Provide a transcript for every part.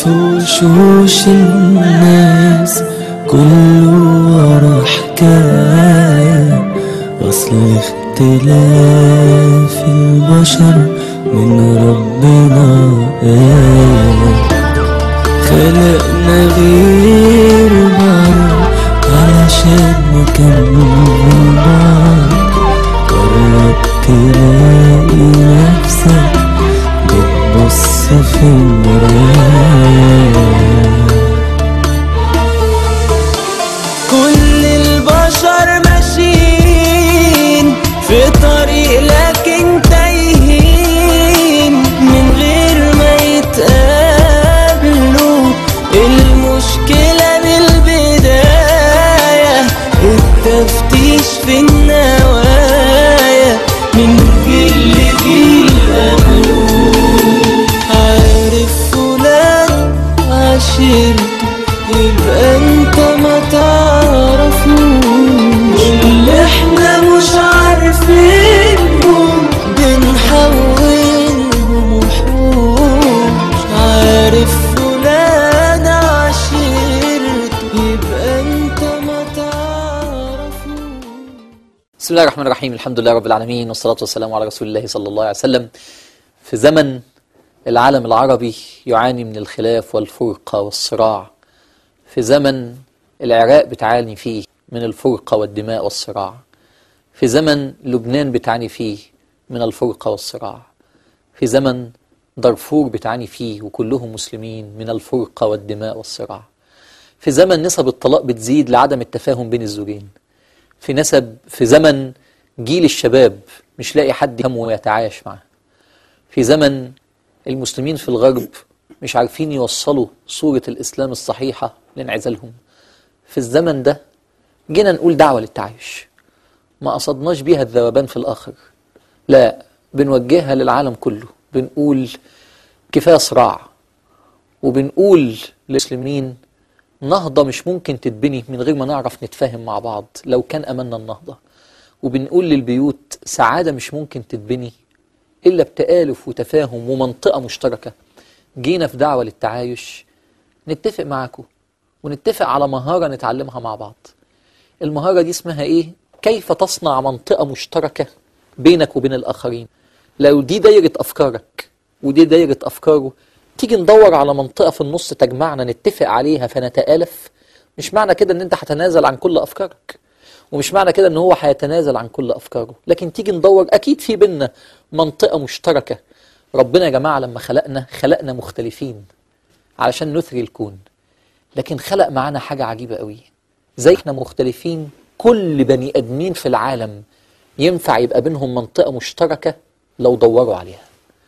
في وشوش الناس كله ورا حكاية أصل اختلاف البشر من ربنا آية خلقنا غير بعض علشان نكمل بعض قرب تلاقي نفسك بتبص في المراية كل البشر ماشيين في طريق لكن تايهين من غير ما يتقابلوا المشكلة بالبداية التفتيش في النوايا من جيل لجيل قبلوه عارف فلان عشيرته يبقى انت ما تعرفوش اللي احنا مش عارفينهم بنحولهم وحوش عارف فلان عشيرته يبقى انت ما تعرفوش بسم الله الرحمن الرحيم الحمد لله رب العالمين والصلاة والسلام على رسول الله صلى الله عليه وسلم في زمن العالم العربي يعاني من الخلاف والفرقة والصراع في زمن العراق بتعاني فيه من الفرقة والدماء والصراع في زمن لبنان بتعاني فيه من الفرقة والصراع في زمن دارفور بتعاني فيه وكلهم مسلمين من الفرقة والدماء والصراع في زمن نسب الطلاق بتزيد لعدم التفاهم بين الزوجين في نسب في زمن جيل الشباب مش لاقي حد يفهمه ويتعايش معاه في زمن المسلمين في الغرب مش عارفين يوصلوا صورة الإسلام الصحيحة لانعزالهم في الزمن ده جينا نقول دعوة للتعايش ما قصدناش بيها الذوبان في الآخر لا بنوجهها للعالم كله بنقول كفاية صراع وبنقول للمسلمين نهضة مش ممكن تتبني من غير ما نعرف نتفاهم مع بعض لو كان أملنا النهضة وبنقول للبيوت سعادة مش ممكن تتبني إلا بتآلف وتفاهم ومنطقة مشتركة جينا في دعوة للتعايش نتفق معاكم ونتفق على مهارة نتعلمها مع بعض المهارة دي اسمها إيه؟ كيف تصنع منطقة مشتركة بينك وبين الآخرين لو دي دايرة أفكارك ودي دايرة أفكاره تيجي ندور على منطقة في النص تجمعنا نتفق عليها فنتآلف مش معنى كده ان انت هتنازل عن كل افكارك ومش معنى كده ان هو هيتنازل عن كل افكاره لكن تيجي ندور اكيد في بينا منطقة مشتركة ربنا يا جماعة لما خلقنا خلقنا مختلفين علشان نثري الكون لكن خلق معانا حاجة عجيبة قوي زي احنا مختلفين كل بني ادمين في العالم ينفع يبقى بينهم منطقة مشتركة لو دوروا عليها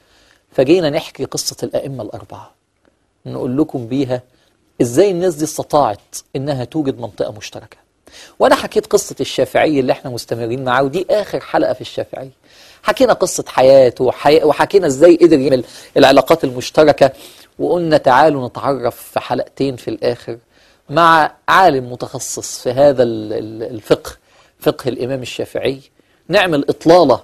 فجينا نحكي قصة الأئمة الأربعة نقول لكم بيها إزاي الناس دي استطاعت إنها توجد منطقة مشتركة وأنا حكيت قصة الشافعي اللي إحنا مستمرين معاه ودي آخر حلقة في الشافعي حكينا قصة حياته وحي... وحكينا إزاي قدر يعمل العلاقات المشتركة وقلنا تعالوا نتعرف في حلقتين في الآخر مع عالم متخصص في هذا ال- ال- الفقه فقه الإمام الشافعي نعمل إطلالة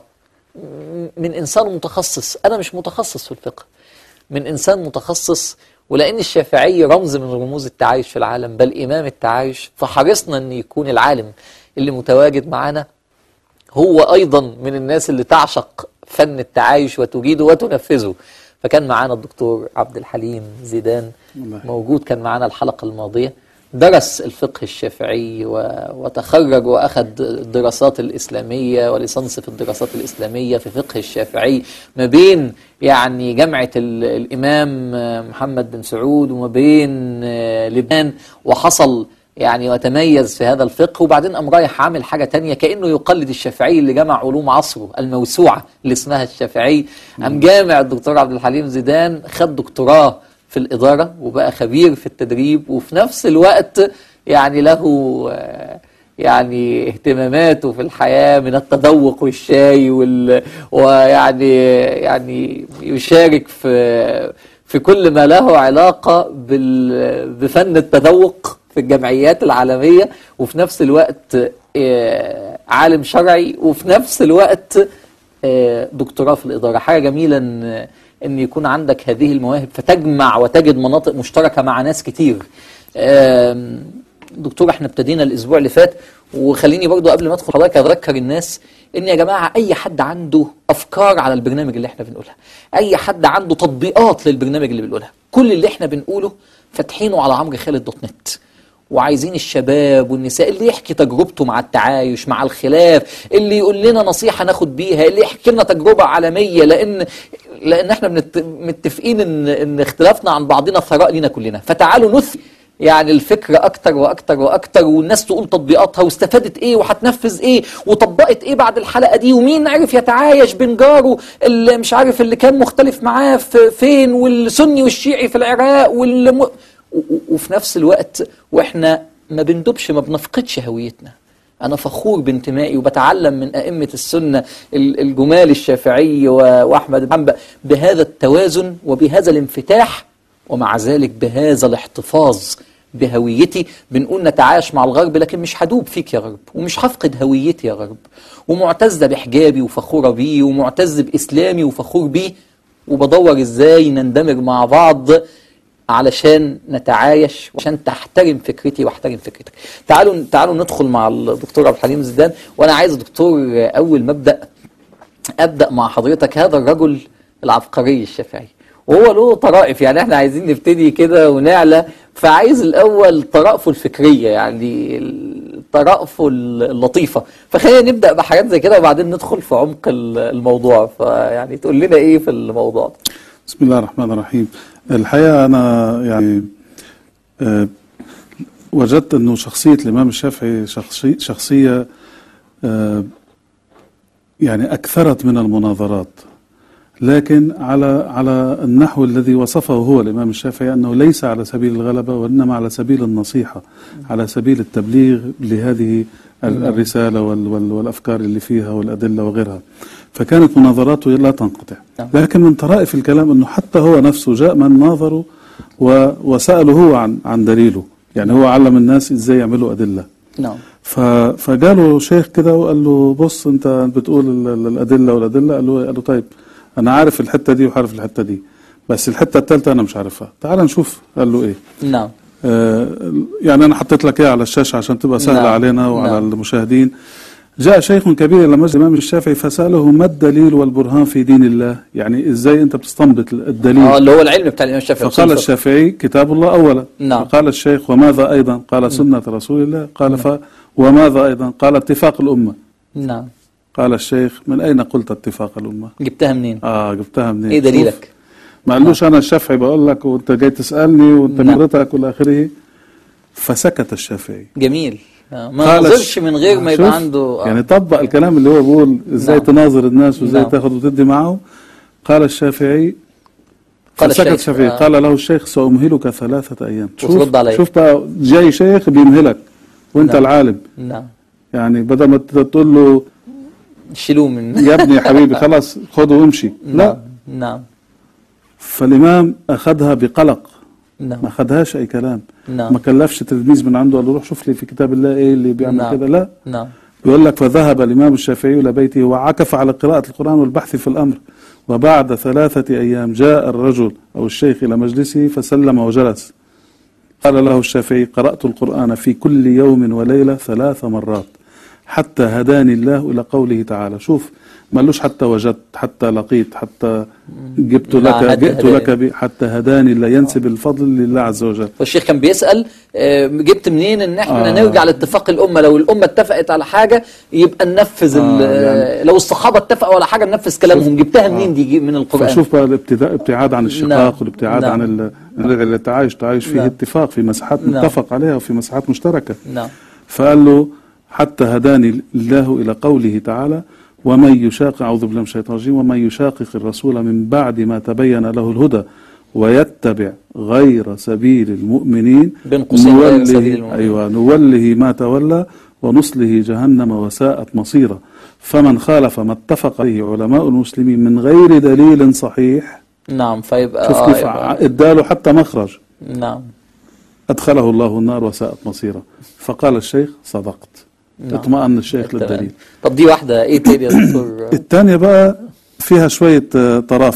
من إنسان متخصص أنا مش متخصص في الفقه من إنسان متخصص ولأن الشافعي رمز من رموز التعايش في العالم بل إمام التعايش فحرصنا أن يكون العالم اللي متواجد معنا هو أيضا من الناس اللي تعشق فن التعايش وتجيده وتنفذه فكان معانا الدكتور عبد الحليم زيدان موجود كان معانا الحلقة الماضية درس الفقه الشافعي و- وتخرج وأخذ الدراسات الإسلامية وليسانس في الدراسات الإسلامية في فقه الشافعي ما بين يعني جامعة ال- الإمام محمد بن سعود وما بين آه، لبنان وحصل يعني وتميز في هذا الفقه وبعدين قام رايح عامل حاجة تانية كأنه يقلد الشافعي اللي جمع علوم عصره الموسوعة اللي اسمها الشافعي قام جامع الدكتور عبد الحليم زيدان خد دكتوراه في الإدارة وبقى خبير في التدريب وفي نفس الوقت يعني له آه، يعني اهتماماته في الحياة من التذوق والشاي وال ويعني يعني يشارك في في كل ما له علاقة بال بفن التذوق في الجمعيات العالمية وفي نفس الوقت آه، عالم شرعي وفي نفس الوقت آه، دكتوراه في الإدارة حاجة جميلة إن ان يكون عندك هذه المواهب فتجمع وتجد مناطق مشتركه مع ناس كتير آم، دكتور احنا ابتدينا الاسبوع اللي فات وخليني برضو قبل ما ادخل حضرتك اذكر الناس ان يا جماعه اي حد عنده افكار على البرنامج اللي احنا بنقولها اي حد عنده تطبيقات للبرنامج اللي بنقولها كل اللي احنا بنقوله فاتحينه على عمرو خالد دوت نت وعايزين الشباب والنساء اللي يحكي تجربته مع التعايش مع الخلاف اللي يقول لنا نصيحة ناخد بيها اللي يحكي لنا تجربة عالمية لأن لأن احنا بنت- متفقين إن إن اختلافنا عن بعضنا ثراء لينا كلنا فتعالوا نث يعني الفكرة أكتر وأكتر وأكتر والناس تقول تطبيقاتها واستفادت إيه وهتنفذ إيه وطبقت إيه بعد الحلقة دي ومين عرف يتعايش بين جاره اللي مش عارف اللي كان مختلف معاه في فين والسني والشيعي في العراق والم... و- و- وفي نفس الوقت واحنا ما بندبش ما بنفقدش هويتنا انا فخور بانتمائي وبتعلم من ائمه السنه ال- الجمال الشافعي و- واحمد بن حنبل بهذا التوازن وبهذا الانفتاح ومع ذلك بهذا الاحتفاظ بهويتي بنقول نتعايش مع الغرب لكن مش هدوب فيك يا غرب ومش هفقد هويتي يا غرب ومعتزه بحجابي وفخوره بيه ومعتز باسلامي وفخور بيه وبدور ازاي نندمج مع بعض علشان نتعايش وعشان تحترم فكرتي واحترم فكرتك تعالوا تعالوا ندخل مع الدكتور عبد الحليم زيدان وانا عايز يا دكتور اول ما ابدا ابدا مع حضرتك هذا الرجل العبقري الشافعي وهو له طرائف يعني احنا عايزين نبتدي كده ونعلى فعايز الاول طرائفه الفكريه يعني طرائفه اللطيفه فخلينا نبدا بحاجات زي كده وبعدين ندخل في عمق الموضوع فيعني تقول لنا ايه في الموضوع ده بسم الله الرحمن الرحيم الحقيقة أنا يعني آه، وجدت أنه شخصية الإمام الشافعي شخصي شخصية آه، يعني أكثرت من المناظرات لكن على على النحو الذي وصفه هو الإمام الشافعي أنه ليس على سبيل الغلبة وإنما على سبيل النصيحة على سبيل التبليغ لهذه ال- الرسالة وال- وال- والأفكار اللي فيها والأدلة وغيرها فكانت مناظراته لا تنقطع نعم. لكن من طرائف الكلام أنه حتى هو نفسه جاء من ناظره و- وسأله هو عن عن دليله يعني هو علم الناس إزاي يعملوا أدلة نعم ف- فجاله شيخ كده وقال له بص انت بتقول ال- ال- الادله والادله قال له قال له طيب انا عارف الحته دي وعارف الحته دي بس الحته الثالثه انا مش عارفها تعال نشوف قال له ايه نعم آه يعني انا حطيت لك ايه على الشاشه عشان تبقى سهله نعم. علينا وعلى نعم. المشاهدين جاء شيخ كبير الى مسجد الامام الشافعي فساله ما الدليل والبرهان في دين الله يعني ازاي انت بتستنبط الدليل اه اللي هو العلم بتاع الامام الشافعي فقال الشافعي كتاب الله أولا نعم. فقال الشيخ وماذا أيضا قال سنة رسول الله قال ف وماذا أيضا قال اتفاق الأمة نعم قال الشيخ من أين قلت اتفاق الأمة جبتها منين آه جبتها منين ايه شوف، دليلك ما قالوش أنا الشافعي بقول لك وأنت جاي تسألني وأنت نعم. خبرتك والى آخره فسكت الشافعي جميل آه، ما قال نظرش الش- من غير ما يبقى شوف، عنده آه. يعني طبق الكلام اللي هو بيقول ازاي نعم. تناظر الناس وازاي نعم. تاخذ وتدي معه قال الشافعي قال فسكت الشيخ، الشافعي آه. قال له الشيخ سأمهلك ثلاثة أيام وترد عليه. شوف بقى جاي شيخ بيمهلك وانت نعم. العالم نعم يعني بدل ما ت- تقول له شيلوه من يا ابني يا حبيبي خلاص خده وامشي لا نعم نعم فالإمام أخذها بقلق نعم ما أخذهاش أي كلام نعم. ما كلفش تلميذ من عنده قال له روح شوف لي في كتاب الله إيه اللي بيعمل نعم. كده لا نعم يقول لك فذهب الإمام الشافعي إلى بيته وعكف على قراءة القرآن والبحث في الأمر وبعد ثلاثة أيام جاء الرجل أو الشيخ إلى مجلسه فسلم وجلس قال له الشافعي قرأت القرآن في كل يوم وليلة ثلاث مرات حتى هداني الله إلى قوله تعالى شوف ما قالوش حتى وجدت حتى لقيت حتى جبت لا، لك حتى جئت هداني. لك ب- حتى هداني الله ينسب الفضل لله عز وجل والشيخ كان بيسأل آه، جبت منين ان احنا آه. نرجع لاتفاق الامه لو الامه اتفقت على حاجه يبقى ننفذ ال- آه، يعني- لو الصحابه اتفقوا على حاجه ننفذ كلامهم جبتها منين دي من القران فشوف بقى الابتداء ابتعاد عن الشقاق نعم. والابتعاد نعم. عن ال- ال- التعايش تعايش فيه نعم. اتفاق في مساحات نعم. متفق عليها وفي مساحات مشتركة نعم فقال له حتى هداني الله إلى قوله تعالى ومن يشاق أعوذ بالله من الشيطان الرجيم ومن يشاقق الرسول من بعد ما تبين له الهدى ويتبع غير سبيل المؤمنين بين قوسين غير نوله- سبيل المؤمنين. أيوة نوله ما تولى ونصله جهنم وساءت مصيرا فمن خالف ما اتفق عليه علماء المسلمين من غير دليل صحيح نعم فيبقى شوف آه كيف يبقى- اداله حتى مخرج نعم أدخله الله النار وساءت مصيره فقال الشيخ صدقت نعم. اطمأن الشيخ تمام. للدليل طب دي واحدة ايه تاني يا دكتور الثانية بقى فيها شوية آه، طرافة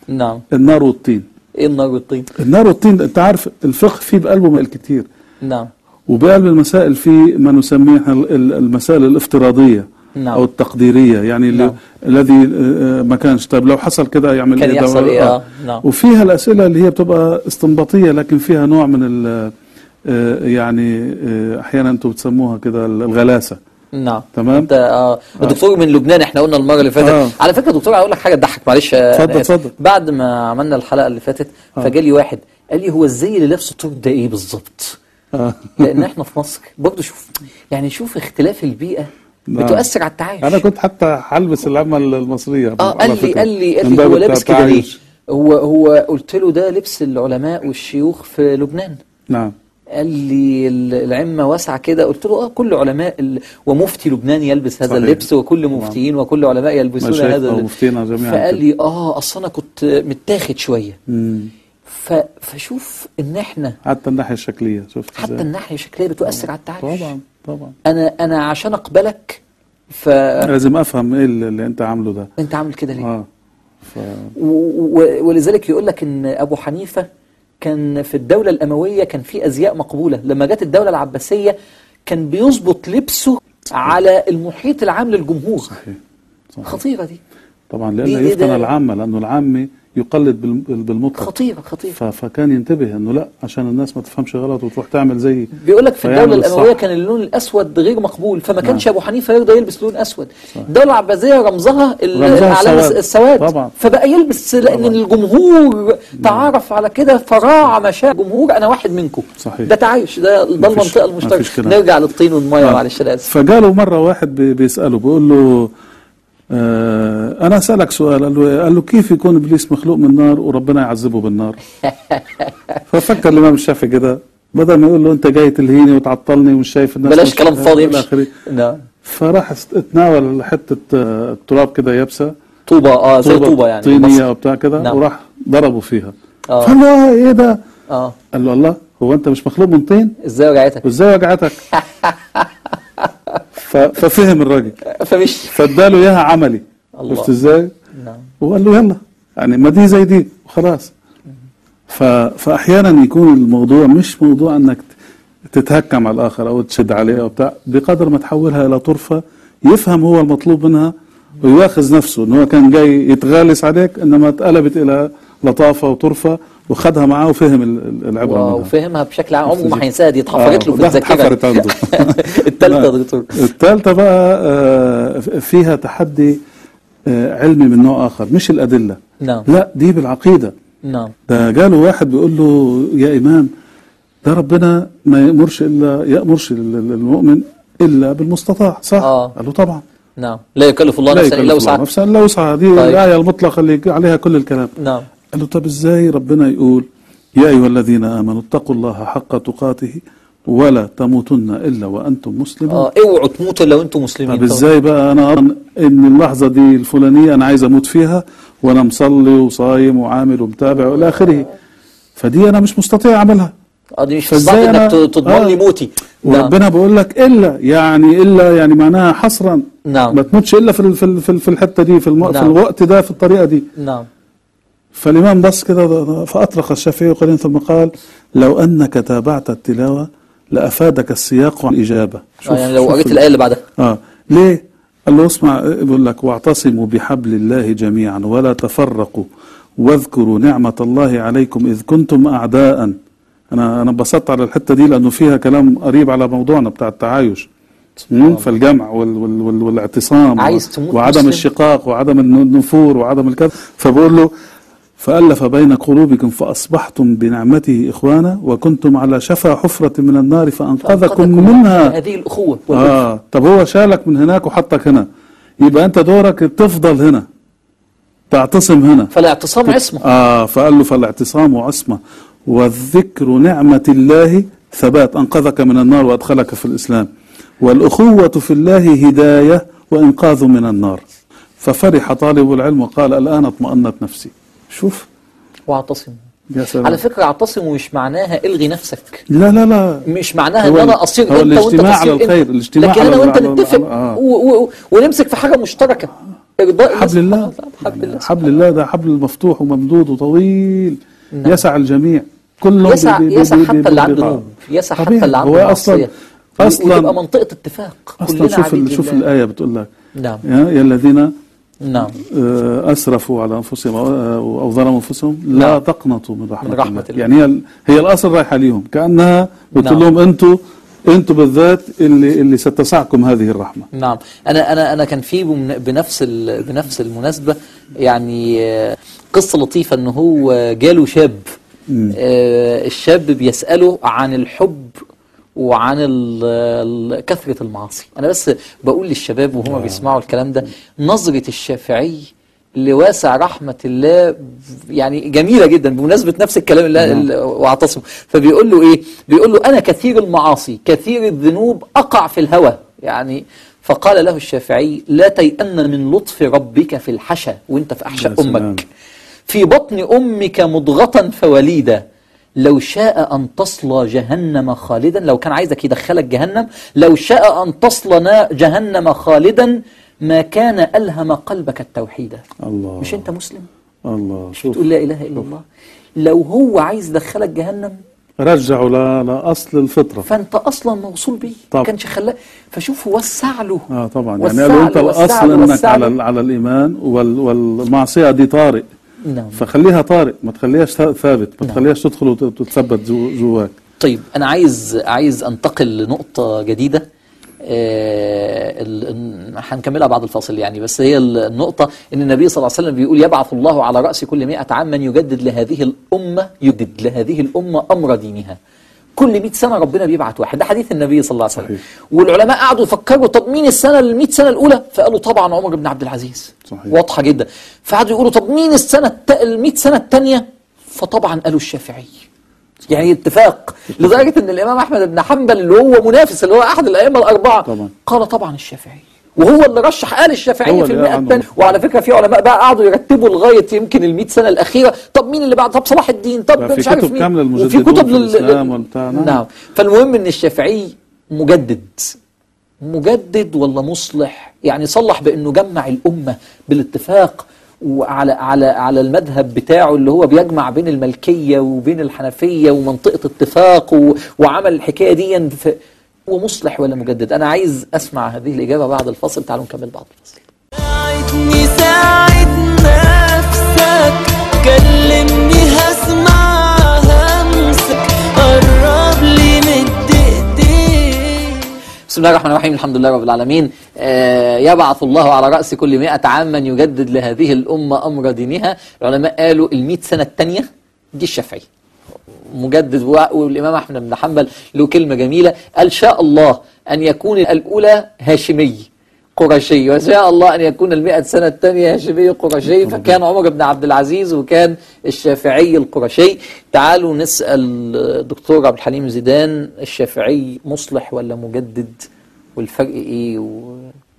نعم النار والطين ايه النار والطين النار والطين انت عارف الفقه فيه بقلبه مال كتير نعم وبقلب المسائل في ما نسميه إحنا ال- ال- المسائل الافتراضية نعم. أو التقديرية يعني اللي- نعم. الذي آه، ما كانش طيب لو حصل كده يعمل كان إيه ده يحصل ولا- إيه؟ آه. آه، نعم. وفيها الأسئلة اللي هي بتبقى استنباطية لكن فيها نوع من ال آه، يعني آه، أحيانا أنتم بتسموها كده الغلاسة نعم تمام. انت اه الدكتور من لبنان احنا قلنا المره اللي فاتت آه. على فكره دكتور هقول لك حاجه تضحك معلش آه، اتفضل، أنا آسف. اتفضل. بعد ما عملنا الحلقه اللي فاتت فجالي واحد قال لي هو الزي اللي لابسه الدكتور ده ايه بالظبط آه. لان احنا في مصر برضه شوف يعني شوف اختلاف البيئه نعم. بتؤثر على التعايش أنا كنت حتى هلبس العمة المصرية اه على قال لي فكرة. قال لي قال من لي باب هو لابس كده ليه التعايش. هو هو قلت له ده لبس العلماء والشيوخ في لبنان نعم قال لي ال- العمة واسعة كده قلت له اه كل علماء ال... ومفتي لبنان يلبس هذا صحيح. اللبس وكل مفتيين وكل علماء يلبسون مشايخ هذا أو اللبس. مفتينا جميعا فقال كده. لي اه اصل انا كنت متاخد شوية مم. ف... فشوف ان احنا حتى الناحية الشكلية شفت حتى إزاي؟ الناحية الشكلية بتؤثر على التعايش طبعا طبعا انا انا عشان اقبلك فانت لازم افهم ايه اللي اللي انت عامله ده عامل كده ليه اه ف... و... و... ولذلك يقول لك ان ابو حنيفة كان في الدولة الأموية كان في أزياء مقبولة لما جت الدولة العباسية كان بيظبط لبسه على المحيط العام للجمهور صحيح صحيح خطيرة دي طبعا دي- لأنه دي يفتن ده- العامة لأنه العامي يقلد بال- بالمطلق خطيرة خطيرة ف... فكان ينتبه انه لا عشان الناس ما تفهمش غلط وتروح تعمل زي بيقول لك في فيعمل الدولة الأموية الصح. كان اللون الأسود غير مقبول فما كانش أبو حنيفة يرضى يلبس لون أسود الدولة العباسية رمزها ال- رمزها العلامة السواد. السواد طبعا. فبقى يلبس لأن طبعا. الجمهور تعرف على كده فراع مشاعر الجمهور أنا واحد منكم صحيح. ده تعايش ده ده مفيش- المنطقة مفيش المشتركة كلام. نرجع للطين والمية آه. معلش أنا آسف فجاله مرة واحد بي- بيسأله بيقول له آه أنا أسألك سؤال قال له, إيه؟ قال له كيف يكون إبليس مخلوق من نار وربنا يعذبه بالنار ففكر الإمام الشافعي كده بدل ما يقول له أنت جاي تلهيني وتعطلني ومش شايف الناس بلاش مش- كلام فاضي إلى يمشي آخره. نعم فراح است- اتناول حتة آه، تراب كده يابسة طوبة اه زي طوبة يعني طينية مصر. أو بتاع كده نعم. وراح ضربه فيها آه. فقال له آه، إيه ده؟ اه قال له الله هو أنت مش مخلوق من طين؟ ازاي وجعتك وإزاي وجعتك؟ ف- ففهم الراجل فمش فاداله اياها عملي الله. شفت ازاي نعم وقال له يلا يعني ما دي زي دي وخلاص ف... فاحيانا يكون الموضوع مش موضوع انك ت- تتهكم على الاخر او تشد عليه او بتاع بقدر ما تحولها الى طرفه يفهم هو المطلوب منها ويواخذ نفسه ان هو كان جاي يتغالس عليك انما اتقلبت الى لطافه وطرفه وخدها معاه وفهم ال- ال- العبره منها وفهمها بشكل عام عمره ما هينساها دي اتحفرت له في ده الذاكرة اتحفرت عنده التالتة يا لا. دكتور الثالثة بقى آه، فيها تحدي آه، علمي من نوع آخر مش الأدلة نعم لا دي بالعقيدة نعم ده جاله واحد بيقول له يا إمام ده ربنا ما يأمرش إلا يأمرش ال- ال- المؤمن إلا بالمستطاع صح؟ آه. قال له طبعا نعم لا يكلف الله لا نفسا يكلف الا الله وسعها نفسا إلا وسعها دي طيب. الآية المطلقة اللي عليها كل الكلام نعم قال له طب إزاي ربنا يقول يا أيها الذين آمنوا اتقوا الله حق تقاته ولا تموتن إلا وأنتم مسلمون اه اوعوا تموتوا لو انتم مسلمين طب ازاي بقى انا ارى ان اللحظه دي الفلانيه انا عايز اموت فيها وانا مصلي وصايم وعامل ومتابع والى اخره فدي انا مش مستطيع اعملها اه دي مش فازاي صعب انك أنا- ت- تضمن لي آه. موتي نعم وربنا بيقول لك الا يعني الا يعني معناها حصرا نعم. ما تموتش الا في ال- في ال- في ال- في الحته دي في, الم... في نعم. الوقت ده في الطريقه دي نعم فالامام بص كده فاطرق الشافعي قليلا ثم قال لو انك تابعت التلاوه لافادك السياق عن الاجابه آه يعني لو شوف قريت ال- الآية اللي بعدها اه ليه؟ قال له اسمع بيقول لك واعتصموا بحبل الله جميعا ولا تفرقوا واذكروا نعمة الله عليكم إذ كنتم أعداء أنا أنا انبسطت على الحتة دي لأنه فيها كلام قريب على موضوعنا بتاع التعايش مم، فالجمع وال وال وال والاعتصام عايز تموت وعدم مسلم. الشقاق وعدم النفور وعدم الكذا فبقول له فألف بين قلوبكم فأصبحتم بنعمته إخوانا وكنتم على شفا حفرة من النار فأنقذكم منها هذه الأخوة اه طب هو شالك من هناك وحطك هنا يبقى انت دورك تفضل هنا تعتصم هنا فالاعتصام عصمة اه فقال له فالاعتصام عصمة والذكر نعمة الله ثبات انقذك من النار وادخلك في الاسلام والاخوة في الله هداية وانقاذ من النار ففرح طالب العلم وقال الان اطمأنت نفسي شوف واعتصموا يا سلام على فكرة اعتصموا مش معناها الغي نفسك لا لا لا مش معناها هو ان ال- انا اصير هو انت وانت الاجتماع تصير على الخير، انت. الاجتماع لكن على انا ال- وانت على ال- نتفق على- آه. و- و- ونمسك في حاجة مشتركة ارضاء حبل الله حبل الله حبل الله ده حبل مفتوح وممدود وطويل نعم. يسع الجميع كله يسع بي- بي- يسع بي- حتى بي- اللي عنده بيقع. ذنوب يسع طبيعي. حتى اللي عنده هو معصيه اصلا اصلا وتبقى منطقه اتفاق اصلا كلنا شوف عبيد ال- شوف لله. الايه بتقول لك نعم يا يا الذين نعم آه، اسرفوا على انفسهم او أو ظلموا انفسهم لا نعم. تقنطوا من رحمه, من رحمة الله. الله. يعني هي ال- هي الاصل رايحه ليهم كانها قلت نعم. لهم انتم انتم بالذات اللي اللي ستسعكم هذه الرحمه نعم انا انا انا كان في بمن- بنفس ال- بنفس المناسبه يعني آه، قصه لطيفه ان هو جاله شاب آه، الشاب بيساله عن الحب وعن ال- ال- كثره المعاصي انا بس بقول للشباب وهم بيسمعوا الكلام ده نظره الشافعي لواسع رحمة الله يعني جميلة جدا بمناسبة نفس الكلام اللي اللي- واعتصم فبيقول له ايه بيقول له انا كثير المعاصي كثير الذنوب اقع في الهوى يعني فقال له الشافعي لا تيأن من لطف ربك في الحشا وانت في احشاء يا سلام. امك في بطن امك مضغة فوليدا لو شاء ان تصلى جهنم خالدا لو كان عايزك يدخلك جهنم لو شاء ان تصلى نا- جهنم خالدا ما كان الهم قلبك التوحيد الله مش انت مسلم الله شوف تقول لا اله الا الله لو هو عايز يدخلك جهنم رجعوا ل- لاصل الفطره فانت اصلا موصول بيه ما طبعا. كانش خلاه فشوف وسع له اه طبعا يعني وسع قالوا انت له، وسع الاصل له، انك وسع على له. ال- على الايمان وال والمعصيه دي طارئ نعم فخليها طارئ ما تخليهاش ثا- ثابت ما تخليهاش تدخل وت- وتتثبت جو جواك طيب انا عايز عايز انتقل لنقطه جديده آه، ال- ال- هنكملها بعد الفاصل يعني بس هي ال- النقطة إن النبي صلى الله عليه وسلم بيقول يبعث الله على رأس كل مئة عام من يجدد لهذه الأمة يجدد لهذه الأمة أمر دينها كل 100 سنة ربنا بيبعت واحد ده حديث النبي صلى الله عليه وسلم صحيح. والعلماء قعدوا يفكروا طب مين السنة ال 100 سنة الأولى فقالوا طبعا عمر بن عبد العزيز صحيح. واضحة جدا فقعدوا يقولوا طب مين السنة الت- ال 100 سنة الثانية فطبعا قالوا الشافعي يعني اتفاق لدرجة ان الامام احمد بن حنبل اللي هو منافس اللي هو احد الائمة الاربعة طبعا. قال طبعا الشافعي وهو اللي رشح قال الشافعية هو في اللي المئة قال الثانية عنه. وعلى فكرة في علماء بقى قعدوا يرتبوا لغاية يمكن ال سنة الأخيرة طب مين اللي بعد طب صلاح الدين طب بقى في مش عارف كتب مين كاملة وفي للمجددون كتب في لل- الإسلام والبتاع، نعم. نعم فالمهم ان الشافعي مجدد مجدد ولا مصلح يعني صلح بانه جمع الامه بالاتفاق وعلى على على المذهب بتاعه اللي هو بيجمع بين الملكيه وبين الحنفيه ومنطقه اتفاق و- وعمل الحكايه دي في هو مصلح ولا مجدد انا عايز اسمع هذه الاجابه بعد الفاصل تعالوا نكمل بعد الفاصل ساعدني ساعد نفسك كلمني هسمع همسك قرب لي مد ايديك بسم الله الرحمن الرحيم الحمد لله رب العالمين آه يبعث الله على رأس كل مئة عام من يجدد لهذه الأمة أمر دينها العلماء قالوا المئة سنة الثانية دي الشافعي مجدد و- والإمام أحمد بن حنبل له كلمة جميلة قال شاء الله أن يكون الأولى هاشمي قرشي وشاء الله أن يكون المئة سنة الثانية هاشمي قرشي فكان عمر بن عبد العزيز وكان الشافعي القرشي تعالوا نسأل الدكتور عبد الحليم زيدان الشافعي مصلح ولا مجدد والفرق إيه و...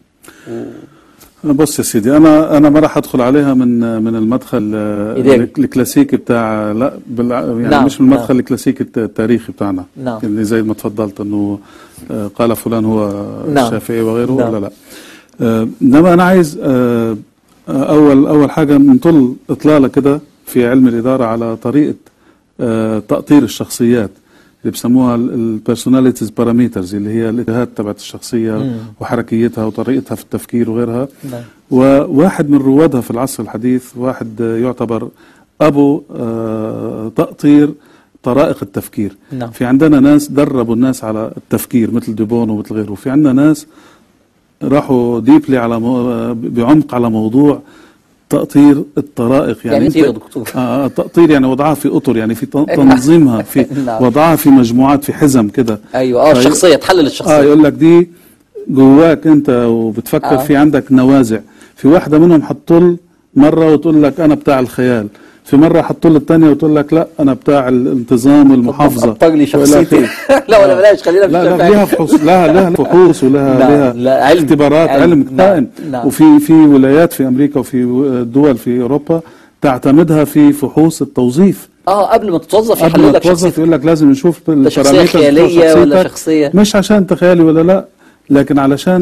بص يا سيدي انا انا ما راح ادخل عليها من من المدخل آه، إداري. الكلاسيكي بتاع لا بال يعني نعم، مش من المدخل نعم. الكلاسيكي الت- التاريخي بتاعنا نعم. اللي زي ما تفضلت انه آه، قال فلان هو نعم. الشافعي وغيره نعم. ولا لا آه، انما انا عايز آه، آه، اول اول حاجه نطل اطلاله كده في علم الاداره على طريقه آه، تأطير الشخصيات اللي بيسموها البيرسوناليتيز باراميترز اللي هي الاتجاهات تبعت الشخصيه وحركيتها وطريقتها في التفكير وغيرها نعم. وواحد من روادها في العصر الحديث واحد آه، يعتبر ابو آه، تأطير طرائق التفكير نعم. في عندنا ناس دربوا الناس على التفكير مثل ديبون ومثل غيره في عندنا ناس راحوا ديبلي على مو... بعمق على موضوع تأطير الطرائق يعني, يعني أنت- إيه يا دكتور؟ آه تأطير يعني وضعها في أطر يعني في تن- تنظيمها في نعم. وضعها في مجموعات في حزم كده أيوة اه في- الشخصية تحلل اه الشخصية يقول لك دي جواك انت وبتفكر آه. آه. في عندك نوازع في واحدة منهم حطل مرة وتقول لك أنا بتاع الخيال في مرة حطل الثانية وتقول لك لا أنا بتاع الانتظام والمحافظة أبطل لي وإلى شخصيتي آخره. لا ولا بلاش خلينا في لا لا الشافعي. لها فحوص لها لها فحوص ولها نعم، لها لا، علم. اختبارات علم. علم, نعم، دائم نعم. وفي في ولايات في امريكا وفي دول في اوروبا تعتمدها في فحوص التوظيف اه قبل ما تتوظف قبل يحلل ما لك توظف شخصيتك يقول لك لازم نشوف شخصية البارامترز بتوع خيالية ولا شخصيتك. شخصية؟ مش عشان تخيلي ولا لا لكن علشان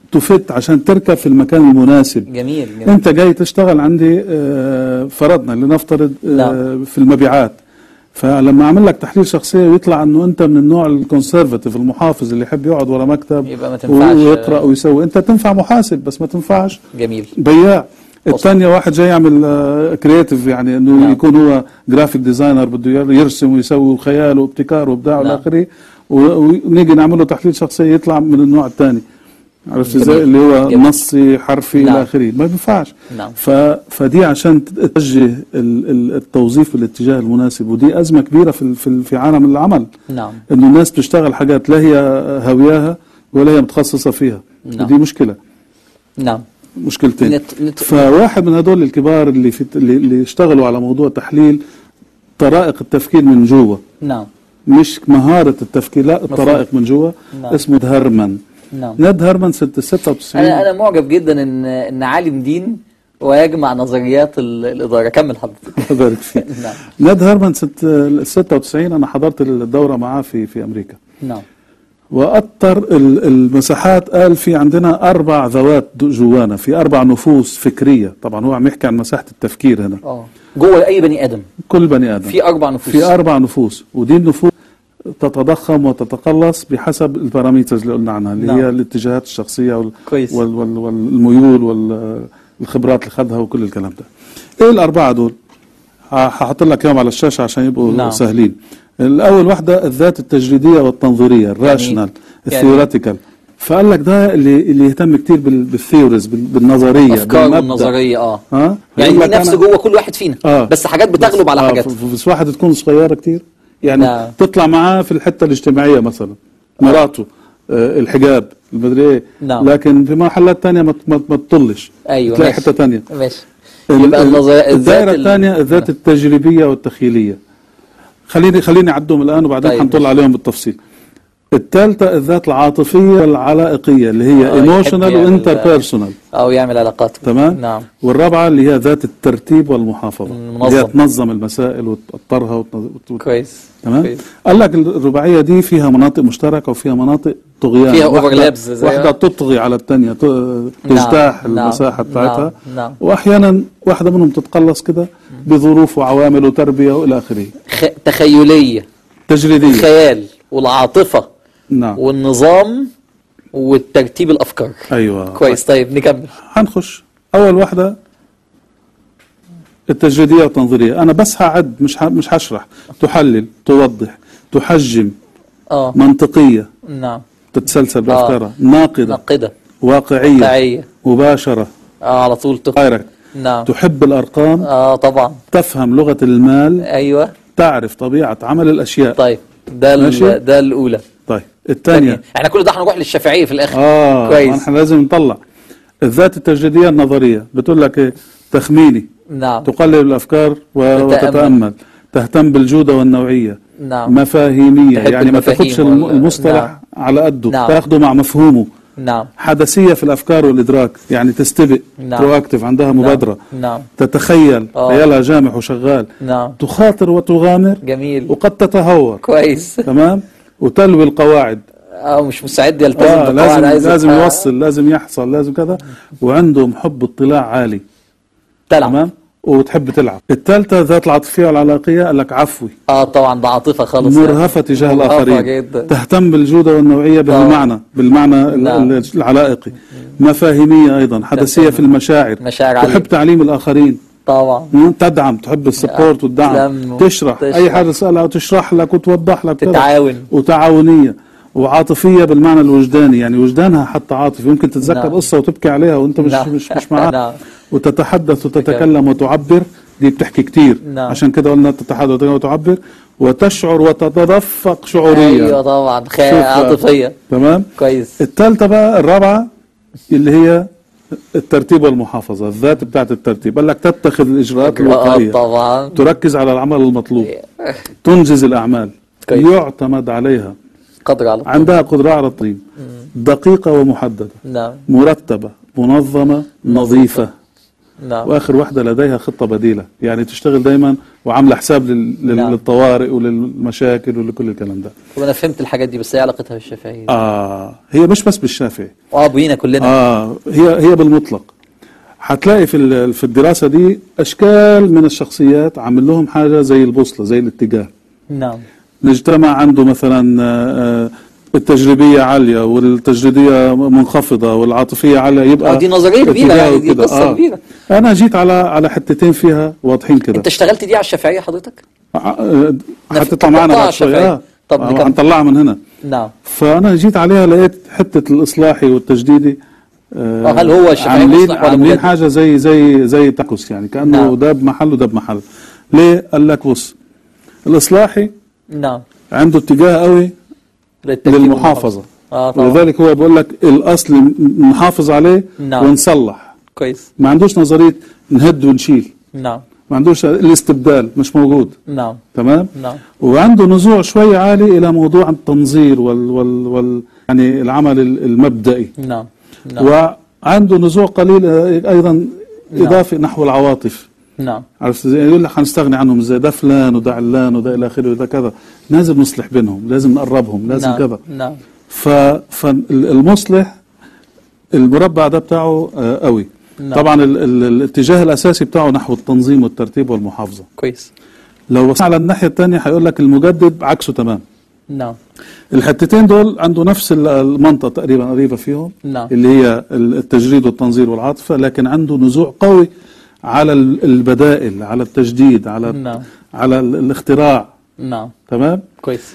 تفت عشان تركب في المكان المناسب جميل جميل انت جاي تشتغل عندي آه، فرضنا لنفترض آه، نعم. في المبيعات فلما اعمل لك تحليل شخصيه ويطلع انه انت من النوع الكونسرفاتيف المحافظ اللي يحب يقعد ورا مكتب يبقى ما تنفعش. ويقرا ويسوي انت تنفع محاسب بس ما تنفعش جميل بياع الثانية واحد جاي يعمل كرياتيف يعني انه نعم. يكون هو جرافيك ديزاينر بده ير- يرسم ويسوي خيال وابتكار وابداع والى نعم. اخره و- ونيجي نعمل له تحليل شخصية يطلع من النوع الثاني عرفت جميل. ازاي اللي هو جميل. نصي حرفي نعم. الى اخره ما بينفعش نعم. ف... فدي عشان توجه ال- ال- التوظيف بالاتجاه المناسب ودي ازمه كبيره في ال- في ال- في عالم العمل نعم انه الناس بتشتغل حاجات لا هي هاوياها ولا هي متخصصه فيها نعم. ودي مشكله نعم مشكلتين نت... نت... فواحد من هدول الكبار اللي في اللي, اللي اشتغلوا على موضوع تحليل طرائق التفكير من جوا نعم مش مهارة التفكير لا الطرائق من جوا نعم. اسمه هرمن نعم ند هرمن ست 96 انا انا معجب جدا ان ان عالم دين ويجمع نظريات ال- الاداره كمل حضرتك الله يبارك فيك نعم ند هرمن ست 96 انا حضرت الدورة معاه في في امريكا نعم وأطر ال- المساحات قال في عندنا أربع ذوات دو- جوانا في أربع نفوس فكرية طبعا هو عم يحكي عن مساحة التفكير هنا اه جوه اي بني ادم كل بني آدم في اربع نفوس في أربع نفوس ودي النفوس تتضخم وتتقلص بحسب البارامترز اللي قلنا عنها اللي نعم. هي الاتجاهات الشخصية وال كويس. وال وال والميول والخبرات اللي خدها وكل الكلام ده ايه الأربعة دول ه- هحط لك اياهم على الشاشة عشان يبقوا نعم. سهلين الأول واحدة الذات التجريدية والتنظيرية الراشنال يعني- الثيوريتيكال فقال لك ده اللي اللي يهتم كتير بال- بالثيوريز بال- بالنظرية افكار بالمبدأ. والنظريه اه ها يعني يقول دي لك نفس أنا- جوه كل واحد فينا آه. بس حاجات بتغلب على آه، حاجات ف- ف- بس واحد تكون صغيرة كتير يعني نعم. تطلع معاه في الحتة الاجتماعية مثلا مراته آه الحجاب المدري ايه نعم. لكن في محلات تانية ما ما ما تطلش ايوه تلاقي ماشي. حتة تانية ماشي ال- يبقى ال- النظريه الدائرة ال- الثانية الذات التجريبية والتخيلية خليني خليني أعدهم الآن وبعدين طيب، حنطل ماشي. عليهم بالتفصيل الثالثة الذات العاطفية والعلائقية اللي هي آه، يحب ايموشنال يعمل- وانتر بيرسونال او يعمل علاقات تمام نعم والرابعة اللي هي ذات الترتيب والمحافظة اللي هي منظم. تنظم المسائل وتطرها وتنظ- وت- كويس تمام كويس. قال لك الرباعية دي فيها مناطق مشتركة وفيها مناطق طغيان فيها واحدة- overlaps زي- واحدة تطغي على الثانية ت- تجتاح نعم، المساحة نعم، بتاعتها نعم. وأحيانا واحدة منهم تتقلص كده بظروف وعوامل وتربية وإلى آخره خ... تخيليه تجريدية الخيال والعاطفه نعم والنظام والترتيب الافكار أيوة كويس طيب نكمل هنخش أول واحدة التجريدية والتنظيرية أنا بس هعد مش ه- مش هشرح تحلل توضح تحجم اه منطقية نعم تتسلسل بأفكارها ناقدة ناقده واقعية واقعيه مباشرة اه على طول تخ... دايركت نعم تحب الأرقام اه طبعا تفهم لغة المال ايوه تعرف طبيعة عمل الأشياء طيب ده ماشي. ال... ده الاولى طيب الثانية احنا كل ده هنروح للشافعيه في الاخر آه كويس. ما احنا لازم نطلع الذات التجريدية النظرية بتقول لك إيه تخميني نعم تقلل الأفكار و- تتأمل. وتتأمل تهتم بالجودة والنوعية نعم مفاهيمية تحب يعني ما المفاهيم تاخدش الم- وال- المصطلح نعم. على قده نعم. تاخده مع مفهومه نعم حدثية في الأفكار والإدراك يعني تستبق نعم. برواكتيف عندها مبادرة نعم تتخيل آه. خيالها جامح وشغال نعم تخاطر وتغامر جميل وقد تتهور كويس تمام وتلوي القواعد اه مش مستعد يلتزم آه بالقواعد لازم عايز لازم يبقى- يوصل لازم يحصل لازم كذا وعندهم حب اطلاع عالي تلعب تمام وتحب تلعب الثالثة ذات العاطفية والعلاقية قال لك عفوي اه طبعا ده عاطفه خالص مرهفة تجاه مرهفة الآخرين جدا. تهتم بالجودة والنوعية بالمعنى بالمعنى ال- نعم. ال- العلائقي مفاهيمية أيضا حدثية تهتم. في المشاعر مشاعر عالية. تحب تعليم الآخرين طبعا مم، تدعم تحب السبورت والدعم تلم تشرح وتشرح. أي حاجة تسألها وتشرح لك وتوضح لك كذا. تتعاون. وتعاونية وعاطفية بالمعنى الوجداني يعني وجدانها حتى عاطفي ممكن تتذكر نعم. قصة وتبكي عليها وانت مش نعم. مش مش معاها نعم. وتتحدث وتتكلم وتعبر دي بتحكي كتير نعم. عشان كده قلنا تتحدث وتتكلم وتعبر وتشعر وتتدفق شعوريا ايوه طبعا خ... شوف بقى. عاطفيه تمام كويس الثالثة بقى الرابعة اللي هي الترتيب والمحافظة الذات بتاعت الترتيب قال لك تتخذ الإجراءات آه الواقعية طبعا تركز على العمل المطلوب تنجز الأعمال كويس. يعتمد عليها قدر على طول. عندها قدرة على التنظيم دقيقة ومحددة نعم مرتبة منظمة نظيفة نعم. واخر واحده لديها خطه بديله يعني تشتغل دايما وعامله حساب لل... لل- نعم. للطوارئ وللمشاكل ولكل الكلام ده طب انا فهمت الحاجات دي بس ايه علاقتها بالشافعي اه هي مش بس بالشافعي اه بينا كلنا اه هي هي بالمطلق هتلاقي في ال- في الدراسه دي اشكال من الشخصيات عامل لهم حاجه زي البوصله زي الاتجاه نعم مجتمع عنده مثلا آه، آه، التجريبيه عاليه والتجريديه منخفضه والعاطفيه عاليه يبقى آه، دي نظرية كبيرة اتجاهه يعني، دي كده. قصة كبيرة. انا جيت على على حتتين فيها واضحين كده انت اشتغلت دي على الشافعيه حضرتك آه، نف- هتطلع معانا طبقتها بعد شوي شافعية. اه طب آه، نكمل. هنطلعها من هنا نعم فانا جيت عليها لقيت حته الاصلاحي والتجديدي آه، هل هو الشافعي عاملين مصلح ولا عاملين مجدد؟ حاجه زي زي زي تاكوس يعني كانه نعم. ده بمحل وده بمحل ليه؟ قال لك بص الاصلاحي نعم عنده اتجاه قوي للترتيب للمحافظه اه طبعا ولذلك هو بيقول لك الاصل م- نحافظ عليه نعم. ونصلح كويس ما عندوش نظريه نهد ونشيل نعم ما عندوش الاستبدال مش موجود نعم تمام نعم وعنده نزوع شويه عالي الى موضوع التنظير وال, وال, وال يعني العمل ال- المبدئي نعم نعم وعنده نزوع قليل آه، ايضا اضافي نحو العواطف نعم عرفت ازاي يقول لك هنستغني عنهم ازاي ده فلان وده علان وده الى اخره وده كذا لازم نصلح بينهم لازم نقربهم لازم نعم كذا نعم ف فالمصلح المربع ده بتاعه آه، قوي نعم. طبعا ال ال الاتجاه الاساسي بتاعه نحو التنظيم والترتيب والمحافظه كويس لو بصينا على الناحيه الثانيه هيقول لك المجدد عكسه تمام نعم الحتتين دول عنده نفس ال- المنطقه تقريبا قريبه فيهم نعم. اللي هي ال- التجريد والتنظير والعاطفه لكن عنده نزوع قوي على ال- البدائل على التجديد على نعم. على ال- الاختراع نعم تمام كويس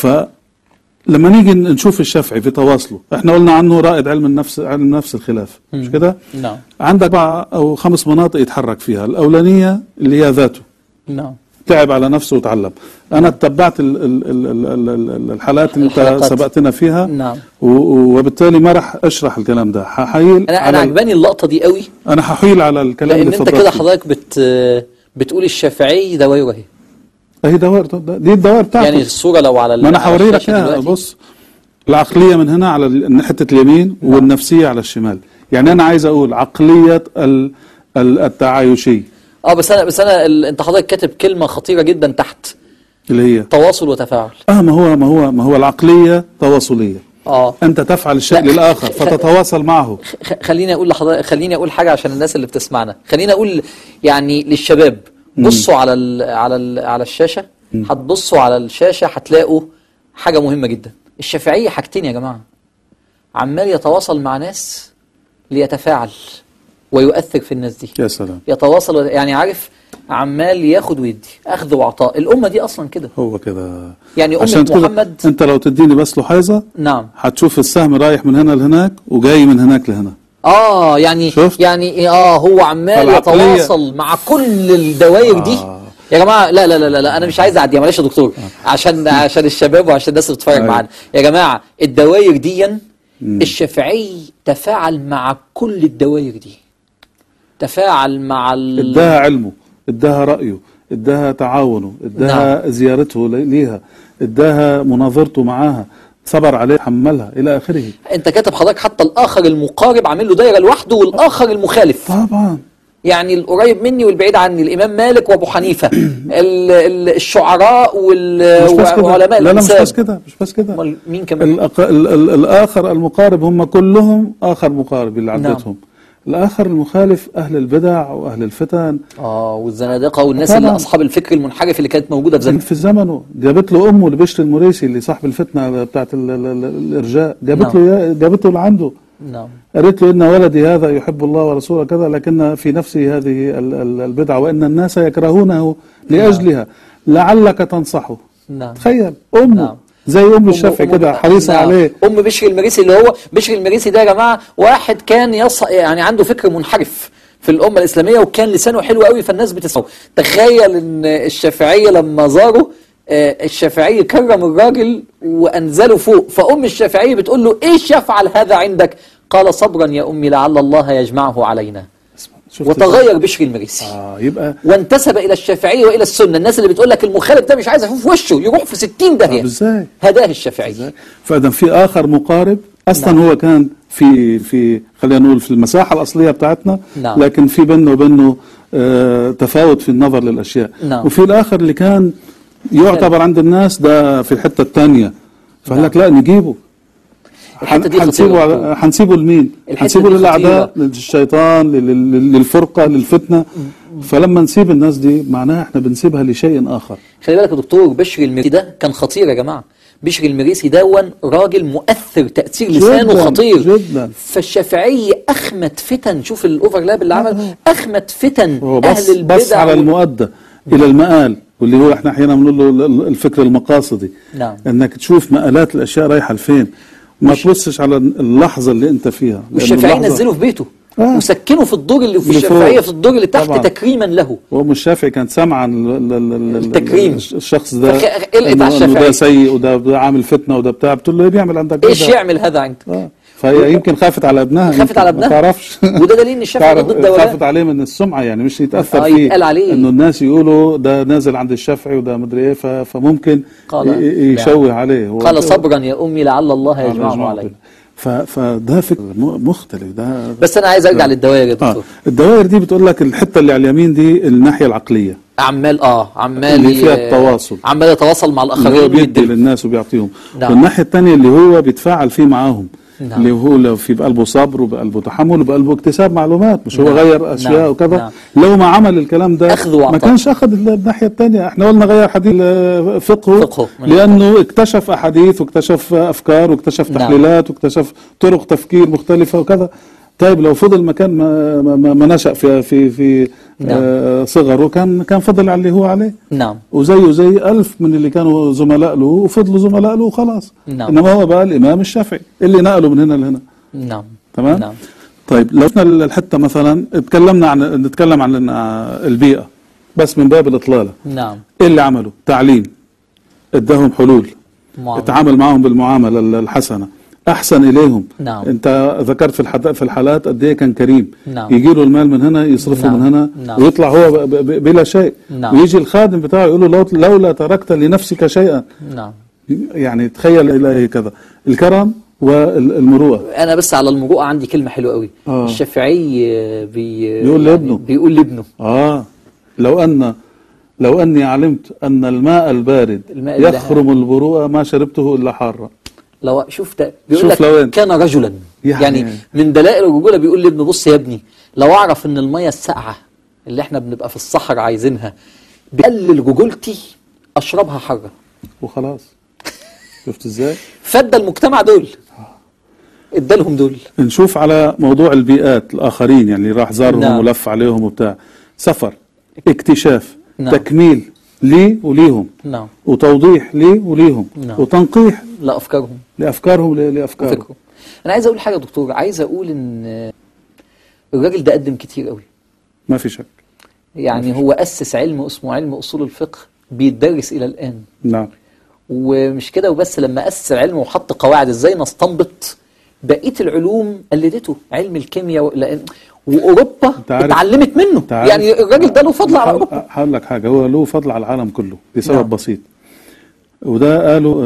فلما نيجي نشوف الشافعي في تواصله احنا قلنا عنه رائد علم النفس علم النفس الخلاف مش كده نعم عندك اربع او خمس مناطق يتحرك فيها الاولانيه اللي هي ذاته نعم تعب على نفسه وتعلم انا اتبعت ال- ال- ال- ال- ال- ال- الحالات اللي انت الحلقات. سبقتنا فيها نعم. و- و- وبالتالي ما راح اشرح الكلام ده هحيل انا انا على ال- عجباني اللقطه دي قوي انا هحيل على الكلام لان اللي انت اتفضلت كده فيه. حضرتك بت بتقول الشافعي دوايره اهي اهي دوائر دي الدوائر بتاعته يعني الصوره لو على ما انا على هوري لك الشاشة اياها دلوقتي. بص العقليه من هنا على ال- حته اليمين والنفسيه على الشمال يعني انا عايز اقول عقليه ال- ال- التعايشي اه بس انا بس انا ال... انت حضرتك كاتب كلمه خطيره جدا تحت اللي هي تواصل وتفاعل اه ما هو ما هو ما هو العقليه تواصليه اه انت تفعل الشيء لا، للاخر خ- فتتواصل معه خ- خليني اقول لحضرتك خليني اقول حاجه عشان الناس اللي بتسمعنا خليني اقول يعني للشباب بصوا على ال على ال على الشاشه هتبصوا على الشاشه هتلاقوا حاجه مهمه جدا الشافعيه حاجتين يا جماعه عمال يتواصل مع ناس ليتفاعل ويؤثر في الناس دي يا سلام يتواصل و- يعني عارف عمال ياخد ويدي اخذ وعطاء الامه دي اصلا كده هو كده يعني أمة عشان كده محمد انت لو تديني بس لحيظه نعم هتشوف السهم رايح من هنا لهناك وجاي من هناك لهنا اه يعني شفت؟ يعني اه هو عمال فالعقلية- يتواصل مع كل الدوائر دي آه. يا جماعه لا لا لا لا, لا انا مش عايز اعديها معلش يا دكتور عشان عشان الشباب وعشان الناس اللي بتتفرج أيوة. معانا يا جماعه الدوائر دي الشافعي تفاعل مع كل الدوائر دي تفاعل مع ال... اداها علمه اداها رايه اداها تعاونه اداها نعم. زيارته لي- ليها اداها مناظرته معاها صبر عليه حملها الى اخره انت كاتب حضرتك حتى الاخر المقارب عامل له دايره لوحده والاخر المخالف طبعا يعني القريب مني والبعيد عني الامام مالك وابو حنيفه ال- ال- الشعراء وال- مش بس كده وعلماء لا لا مش الانساب بس كده مش بس كده امال مين كمان الأق... ال... ال... الاخر المقارب هم كلهم اخر مقارب اللي نعم. عدتهم الاخر المخالف اهل البدع واهل الفتن اه والزنادقه والناس طبعاً. اللي اصحاب الفكر المنحرف اللي كانت موجوده في زمان في زمنه جابت له امه لبشر المريسي اللي صاحب الفتنه بتاعت ال... ال... ال... الارجاء جابت نعم. له يا- جابته لعنده نعم قالت له ان ولدي هذا يحب الله ورسوله كذا لكن في نفسه هذه ال- ال- البدعه وان الناس يكرهونه لاجلها لعلك تنصحه نعم تخيل امه نعم. زي ام الشافعي أم- كده أم- حريصه نعم. عليه ام بشر المريسي اللي هو بشر المريسي ده يا جماعه واحد كان يص يعني عنده فكر منحرف في الامه الاسلاميه وكان لسانه حلو قوي فالناس بتسمعه تخيل ان الشافعيه لما زاروا آه، الشافعي كرم الراجل وانزله فوق فام الشافعي بتقول له ايش يفعل هذا عندك قال صبرا يا امي لعل الله يجمعه علينا شفت وتغير بشر المريسي اه يبقى وانتسب الى الشافعيه والى السنه الناس اللي بتقول لك المخالف ده مش عايز اشوف وشه يروح في 60 طب داهيه ازاي هداه الشافعي فاذا في اخر مقارب اصلا نعم. هو كان في في خلينا نقول في المساحه الاصليه بتاعتنا نعم. لكن في بينه وبينه آه، تفاوت في النظر للاشياء نعم. وفي الاخر اللي كان يعتبر عند الناس ده في الحته الثانيه فقال لك لا نجيبه الحتة دي هنسيبه خطيرة. على- هنسيبه لمين؟ الحتة هنسيبه دي للاعداء خطيرة. للشيطان لل- لل- للفرقه للفتنه فلما نسيب الناس دي معناها احنا بنسيبها لشيء اخر خلي بالك يا دكتور بشر المريسي ده كان خطير يا جماعه بشر المريسي دون راجل مؤثر تاثير لسانه جداً، خطير جداً. فالشافعي اخمد فتن شوف الاوفرلاب اللي عمل اخمد فتن هو اهل بص البدع بص على وال- المؤدى الى المآل واللي هو احنا احيانا بنقول له ال- الفكر المقاصدي نعم. انك تشوف مآلات الاشياء رايحه لفين ما تبصش على اللحظه اللي انت فيها لأن والشافعي اللحظة- نزله في بيته آه. وسكنه في الدور اللي في اللي فوق. الشافعيه في الدور اللي تحت طبعاً. تكريما له وام الشافعي كانت سامعه عن ال- ال- ال- ال- التكريم. الشخص ده فخ- قلقت إنه- على إنه الشافعي. ده سيء وده ده عامل فتنه وده بتاع بتقول له ايه بيعمل عندك ايش كده؟ يعمل هذا عندك اه فهي يمكن خافت على ابنها خافت يمكن، على ما ابنها. تعرفش وده دليل ان الشافعي تعرف ضد الدولة خافت عليه من السمعه يعني مش يتاثر آه، فيه يتقال عليه. انه الناس يقولوا ده نازل عند الشافعي وده مدري ايه ف- فممكن قال- ي- ي- يشوه عليه هو- قال صبرا يا امي لعل الله يجمعه يجمعه علي ف- فده فكر م- مختلف ده بس انا عايز ارجع للدوائر يا اه دكتور الدوائر دي بتقول لك الحته اللي على اليمين دي الناحيه العقليه عمال اه عمال اللي فيها ي- التواصل. عمال يتواصل مع اللي هو الاخرين بيدي ويدي للناس وبيعطيهم نعم. والناحيه الثانيه اللي هو بيتفاعل فيه معاهم نعم. اللي هو لو في بقلبه صبر وبقلبه تحمل وبقلبه اكتساب معلومات مش هو نعم. غير اشياء نعم. وكذا نعم. لو ما عمل الكلام ده أخذ وعطاء. ما كانش اخذ ال- الناحيه الثانيه احنا قلنا غير حديث ال- فقهه, فقهه. لانه اكتشف احاديث واكتشف افكار واكتشف نعم. تحليلات واكتشف طرق تفكير مختلفه وكذا طيب لو فضل مكان ما, ما, ما, ما نشأ في في في نعم. آه صغره كان كان فضل على اللي هو عليه نعم وزيه زي ألف من اللي كانوا زملاء له وفضلوا زملاء له وخلاص نعم. إنما هو بقى الإمام الشافعي اللي نقله من هنا لهنا نعم تمام نعم طيب لو شفنا الحتة مثلا اتكلمنا عن نتكلم عن البيئة بس من باب الإطلالة نعم إيه اللي عمله تعليم اداهم حلول معاملة. اتعامل معهم بالمعاملة الحسنة أحسن إليهم نعم. أنت ذكرت في الحد- في الحالات قد إيه كان كريم نعم. يجي له المال من هنا يصرفه نعم. من هنا نعم. ويطلع هو ب- ب- بلا شيء نعم. ويجي الخادم بتاعه يقول له لو- لولا تركت لنفسك شيئا نعم يعني تخيل إلى كذا الكرم والمروءة انا بس على المروءه عندي كلمه حلوه قوي آه. الشافعي آه، بي بيقول لابنه. بيقول لابنه آه لو أن لو أني علمت أن الماء البارد الماء اللي- يخرم البروءة ما شربته إلا حارا لو شوف ده بيقول شوف لك لو أنت. كان رجلا يعني- يعني, من دلائل الرجوله بيقول لابنه بص يا ابني لو اعرف ان الميه الساقعه اللي احنا بنبقى في الصحراء عايزينها بقلل رجولتي اشربها حره وخلاص شفت ازاي فادى المجتمع دول ادالهم دول نشوف على موضوع البيئات الآخرين يعني راح زارهم نعم. ولف عليهم وبتاع سفر اكتشاف نعم. تكميل لي وليهم نعم وتوضيح لي وليهم نعم. وتنقيح لا افكارهم لأفكارهم ل- لأفكارهم فكرهم انا عايز اقول حاجه يا دكتور عايز اقول ان الراجل ده قدم كتير قوي ما في شك يعني هو اسس علم اسمه علم اصول الفقه بيتدرس الى الان نعم ومش كده وبس لما أسس العلم وحط قواعد ازاي نستنبط بقية العلوم قلدته علم الكيمياء و- لأن وأوروبا أنت عارف- اتعلمت منه أنت عارف- يعني الراجل ده له فضل على هقول- أوروبا هقول لك حاجة هو له فضل على العالم كله لسبب نعم. بسيط وده قاله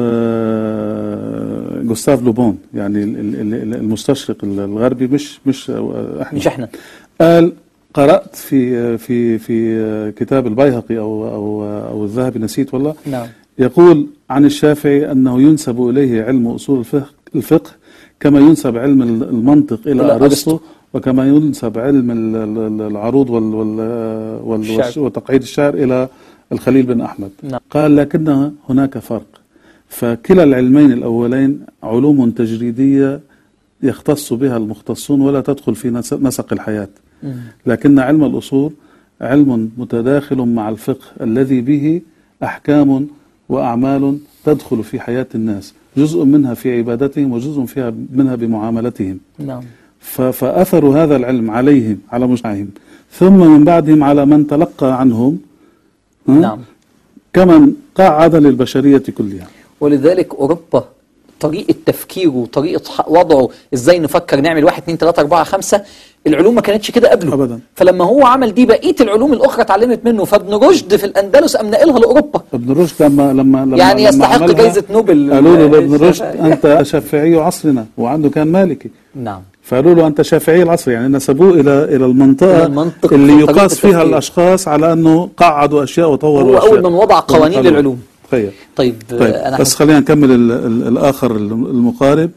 آه، جوستاف لوبون يعني ال- ال- ال- المستشرق الغربي مش مش آه، احنا مش احنا قال قرأت في في في كتاب البيهقي أو أو أو الذهبي نسيت والله نعم يقول عن الشافعي أنه ينسب إليه علم أصول الفقه, الفقه كما ينسب علم المنطق إلى إلى أرسطو أرسطو. وكما ينسب علم ال- ال- ال- العروض وال وال وال الشعر. وتقعيد الشعر إلى الخليل بن أحمد نعم. قال لكن هناك فرق فكلا العلمين الأولين علوم تجريدية يختص بها المختصون ولا تدخل في نس- نسق الحياة مم. لكن علم الأصول علم متداخل مع الفقه الذي به أحكام وأعمال تدخل في حياة الناس جزء منها في عبادتهم وجزء فيها منها بمعاملتهم نعم ف- فأثر هذا العلم عليهم على مجتمعهم ثم من بعدهم على من تلقى عنهم ها؟ نعم كمن قعد للبشرية كلها ولذلك أوروبا طريقه تفكيره وطريقه ح- وضعه ازاي نفكر نعمل واحد اتنين تلاته اربعه خمسه العلوم ما كانتش كده قبله أبداً. فلما هو عمل دي بقيه العلوم الاخرى اتعلمت منه فابن رشد في الاندلس قام ناقلها لاوروبا ابن رشد لما لما لما يعني لما يستحق عملها، جايزة نوبل قالوا له لابن رشد الشافعي. انت شافعي عصرنا وعنده كان مالكي نعم فقالوا له انت شافعي العصر يعني نسبوه الى الى المنطقه إلى المنطق اللي في طريقة يقاس فيها التفكير. الاشخاص على انه قعدوا اشياء وطوروا هو اشياء أول من وضع قوانين وقالوا- للعلوم. تخيل طيب, طيب انا بس خلينا نكمل ال ال الاخر المقارب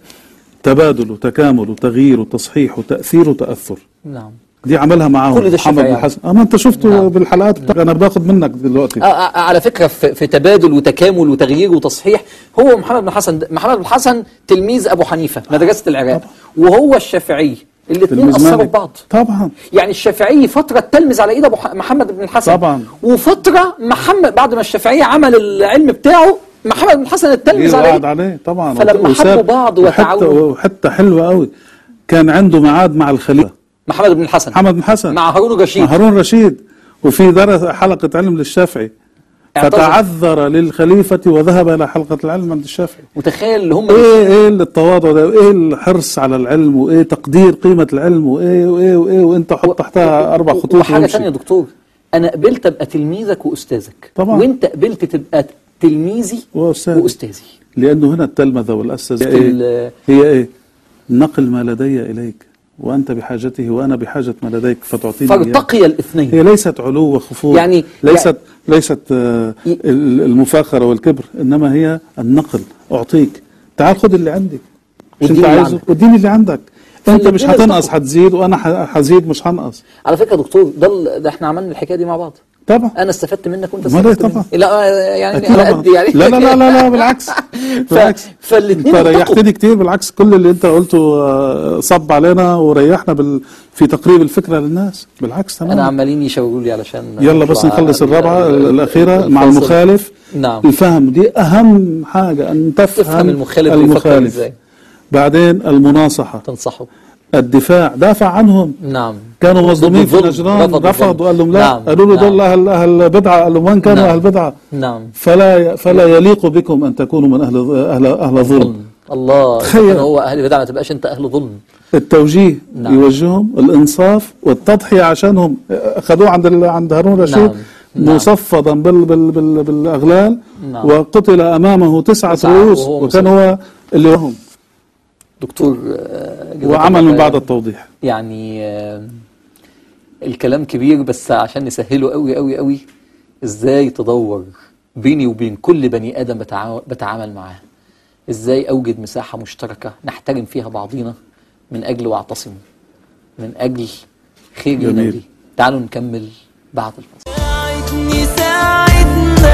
تبادل وتكامل وتغيير وتصحيح وتاثير وتاثر نعم دي عملها معاهم كل ده محمد الشافعي بن يعني. حسن اما انت شفته نعم. بالحلقات بتاعك انا باخد منك دلوقتي آه، آه، على فكره في, في تبادل وتكامل وتغيير وتصحيح هو محمد بن حسن محمد بن حسن تلميذ ابو حنيفه مدرسه العراق وهو الشافعي الاثنين تلميذ اثروا مالك. ببعض طبعا يعني الشافعي فتره تلمذ على ايد ابو ح- محمد بن الحسن طبعا. وفتره محمد بعد ما الشافعي عمل العلم بتاعه محمد بن الحسن التلمذ على وقعد ايد عليه طبعا فلما وساب- حبوا بعض وحتى وتعاونوا. وحتى حلوه قوي كان عنده ميعاد مع الخليفه محمد بن الحسن محمد بن حسن مع هارون الرشيد مع هارون رشيد وفي درس حلقه علم للشافعي اعتذر. فتعذر للخليفة وذهب إلى حلقة العلم عند الشافعي متخيل اللي هم ايه ايه التواضع ده وايه الحرص على العلم وايه تقدير قيمة العلم وايه وايه وايه وانت حط تحتها اربع خطوط وحاجه وامشي. ثانيه يا دكتور انا قبلت ابقى تلميذك واستاذك طبعا. وانت قبلت تبقى تلميذي وأستاذ. واستاذي لانه هنا التلمذة والاسس هي ال- ايه هي ايه نقل ما لدي اليك وانت بحاجته وانا بحاجة ما لديك فتعطيني إياه. فارتقي الاثنين هي ليست علو وخفوض يعني- ليست ليست آه ي- ال- المفاخرة والكبر انما هي النقل اعطيك تعال خد اللي عندي مش واديني انت اللي عايزه عندك. واديني اللي عندك انت مش فالاتنين هتنقص ارتقوا. هتزيد وانا ح- هزيد مش هنقص على فكره يا دكتور ده ال- ده احنا عملنا الحكايه دي مع بعض طبعا انا استفدت منك وانت أمال إيه استفدت طبعا. مني لا يعني أكيد على طبعا. قد يعني لا لا لا لا, لا بالعكس بالعكس فالاثنين انت ارتقوا ريحتني كتير بالعكس كل اللي انت قلته آه، صب علينا وريحنا بال... في تقريب الفكره للناس بالعكس انا تمام عمالين يشاوروا لي علشان يلا بس نطلع نخلص الرابعه ال- الاخيره مع الفاصل. المخالف نعم الفهم دي اهم حاجه ان تفهم, تفهم المخالف بيفكر المخالف ازاي بعدين المناصحه تنصحه الدفاع دافع عنهم نعم كانوا مظلومين في ضد الظلم. نجران رفضوا رفضوا الظلم. قال لهم لا نعم. قالوا له نعم. دول اهل اهل بدعه قال لهم وين كانوا نعم. اهل بدعه نعم فلا فلا يليق بكم ان تكونوا من اهل اهل اهل ظلم ظلم الله إذا تخيل. كان هو اهل بدع ما تبقاش انت اهل ظلم التوجيه نعم. يوجههم الانصاف والتضحيه عشانهم اخذوه عند ال- عند هارون رشيد نعم. نعم. مصفدا بال بال بال بالاغلال نعم. وقتل امامه تسعه تسعة رؤوس وهو وكان هو اللي هم دكتور آه، جزاك وعمل الله من بعد خير. التوضيح يعني آه، الكلام كبير بس عشان نسهله قوي قوي قوي ازاي تدور بيني وبين كل بني ادم بتعا- بتعامل معاه ازاي اوجد مساحه مشتركه نحترم فيها بعضينا من اجل واعتصم من اجل خير جميل. ينادي تعالوا نكمل بعد الفاصل ساعدني ساعد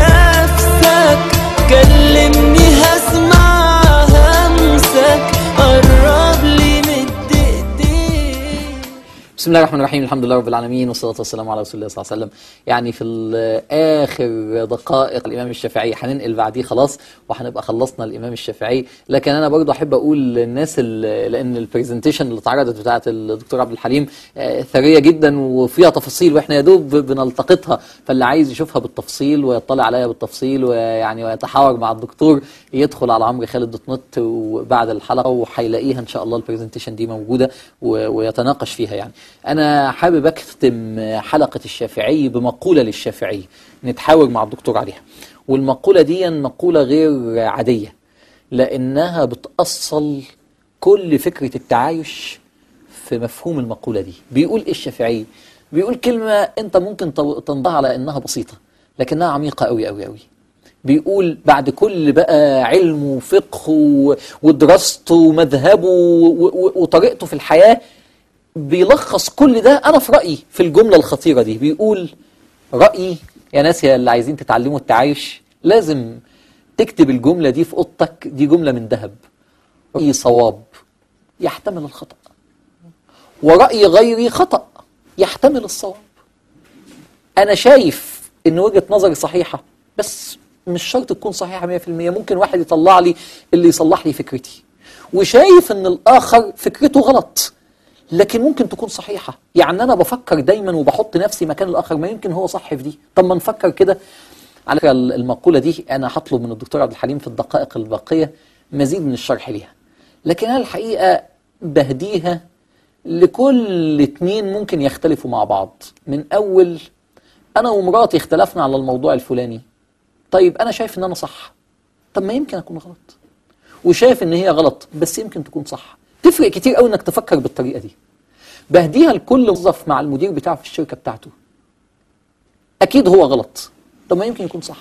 نفسك كلمني هسمع همسك قرب لي من ايديك بسم الله الرحمن الرحيم الحمد لله رب العالمين والصلاة والسلام على رسول الله صلى الله عليه وسلم يعني في ال- آخر دقائق الإمام الشافعي هننقل بعديه خلاص وهنبقى خلصنا الإمام الشافعي لكن أنا برضو أحب أقول للناس ال- لأن البرزنتيشن اللي اتعرضت بتاعة الدكتور عبد الحليم آه، ثرية جدا وفيها تفاصيل وإحنا يا دوب بنلتقطها فاللي عايز يشوفها بالتفصيل ويطلع عليها بالتفصيل ويعني ويتحاور مع الدكتور يدخل على عمرو خالد دوت نت وبعد الحلقة وهيلاقيها إن شاء الله البرزنتيشن دي موجودة و- ويتناقش فيها يعني أنا حابب أختم حلقة الشافعي بمقولة للشافعي نتحاور مع الدكتور عليها والمقولة دي مقولة غير عادية لأنها بتأصل كل فكرة التعايش في مفهوم المقولة دي بيقول إيه الشافعي بيقول كلمة أنت ممكن تو- تنضح على أنها بسيطة لكنها عميقة أوي أوي أوي بيقول بعد كل بقى علمه وفقهه و- ودراسته ومذهبه و- و- وطريقته في الحياة بيلخص كل ده أنا في رأيي في الجملة الخطيرة دي بيقول رأيي يا ناس يا اللي عايزين تتعلموا التعايش لازم تكتب الجملة دي في أوضتك دي جملة من ذهب رأيي صواب يحتمل الخطأ ورأي غيري خطأ يحتمل الصواب أنا شايف إن وجهة نظري صحيحة بس مش شرط تكون صحيحة 100% ممكن واحد يطلع لي اللي يصلح لي فكرتي وشايف إن الآخر فكرته غلط لكن ممكن تكون صحيحة يعني أنا بفكر دايما وبحط نفسي مكان الآخر ما يمكن هو صح في دي طب ما نفكر كده على فكرة المقولة دي أنا هطلب من الدكتور عبد الحليم في الدقائق الباقية مزيد من الشرح ليها لكن أنا الحقيقة بهديها لكل اتنين ممكن يختلفوا مع بعض من أول أنا ومراتي اختلفنا على الموضوع الفلاني طيب أنا شايف إن أنا صح طب ما يمكن أكون غلط وشايف إن هي غلط بس يمكن تكون صح تفرق كتير قوي إنك تفكر بالطريقة دي بهديها لكل موظف مع المدير بتاعه في الشركة بتاعته أكيد هو غلط طب ما يمكن يكون صح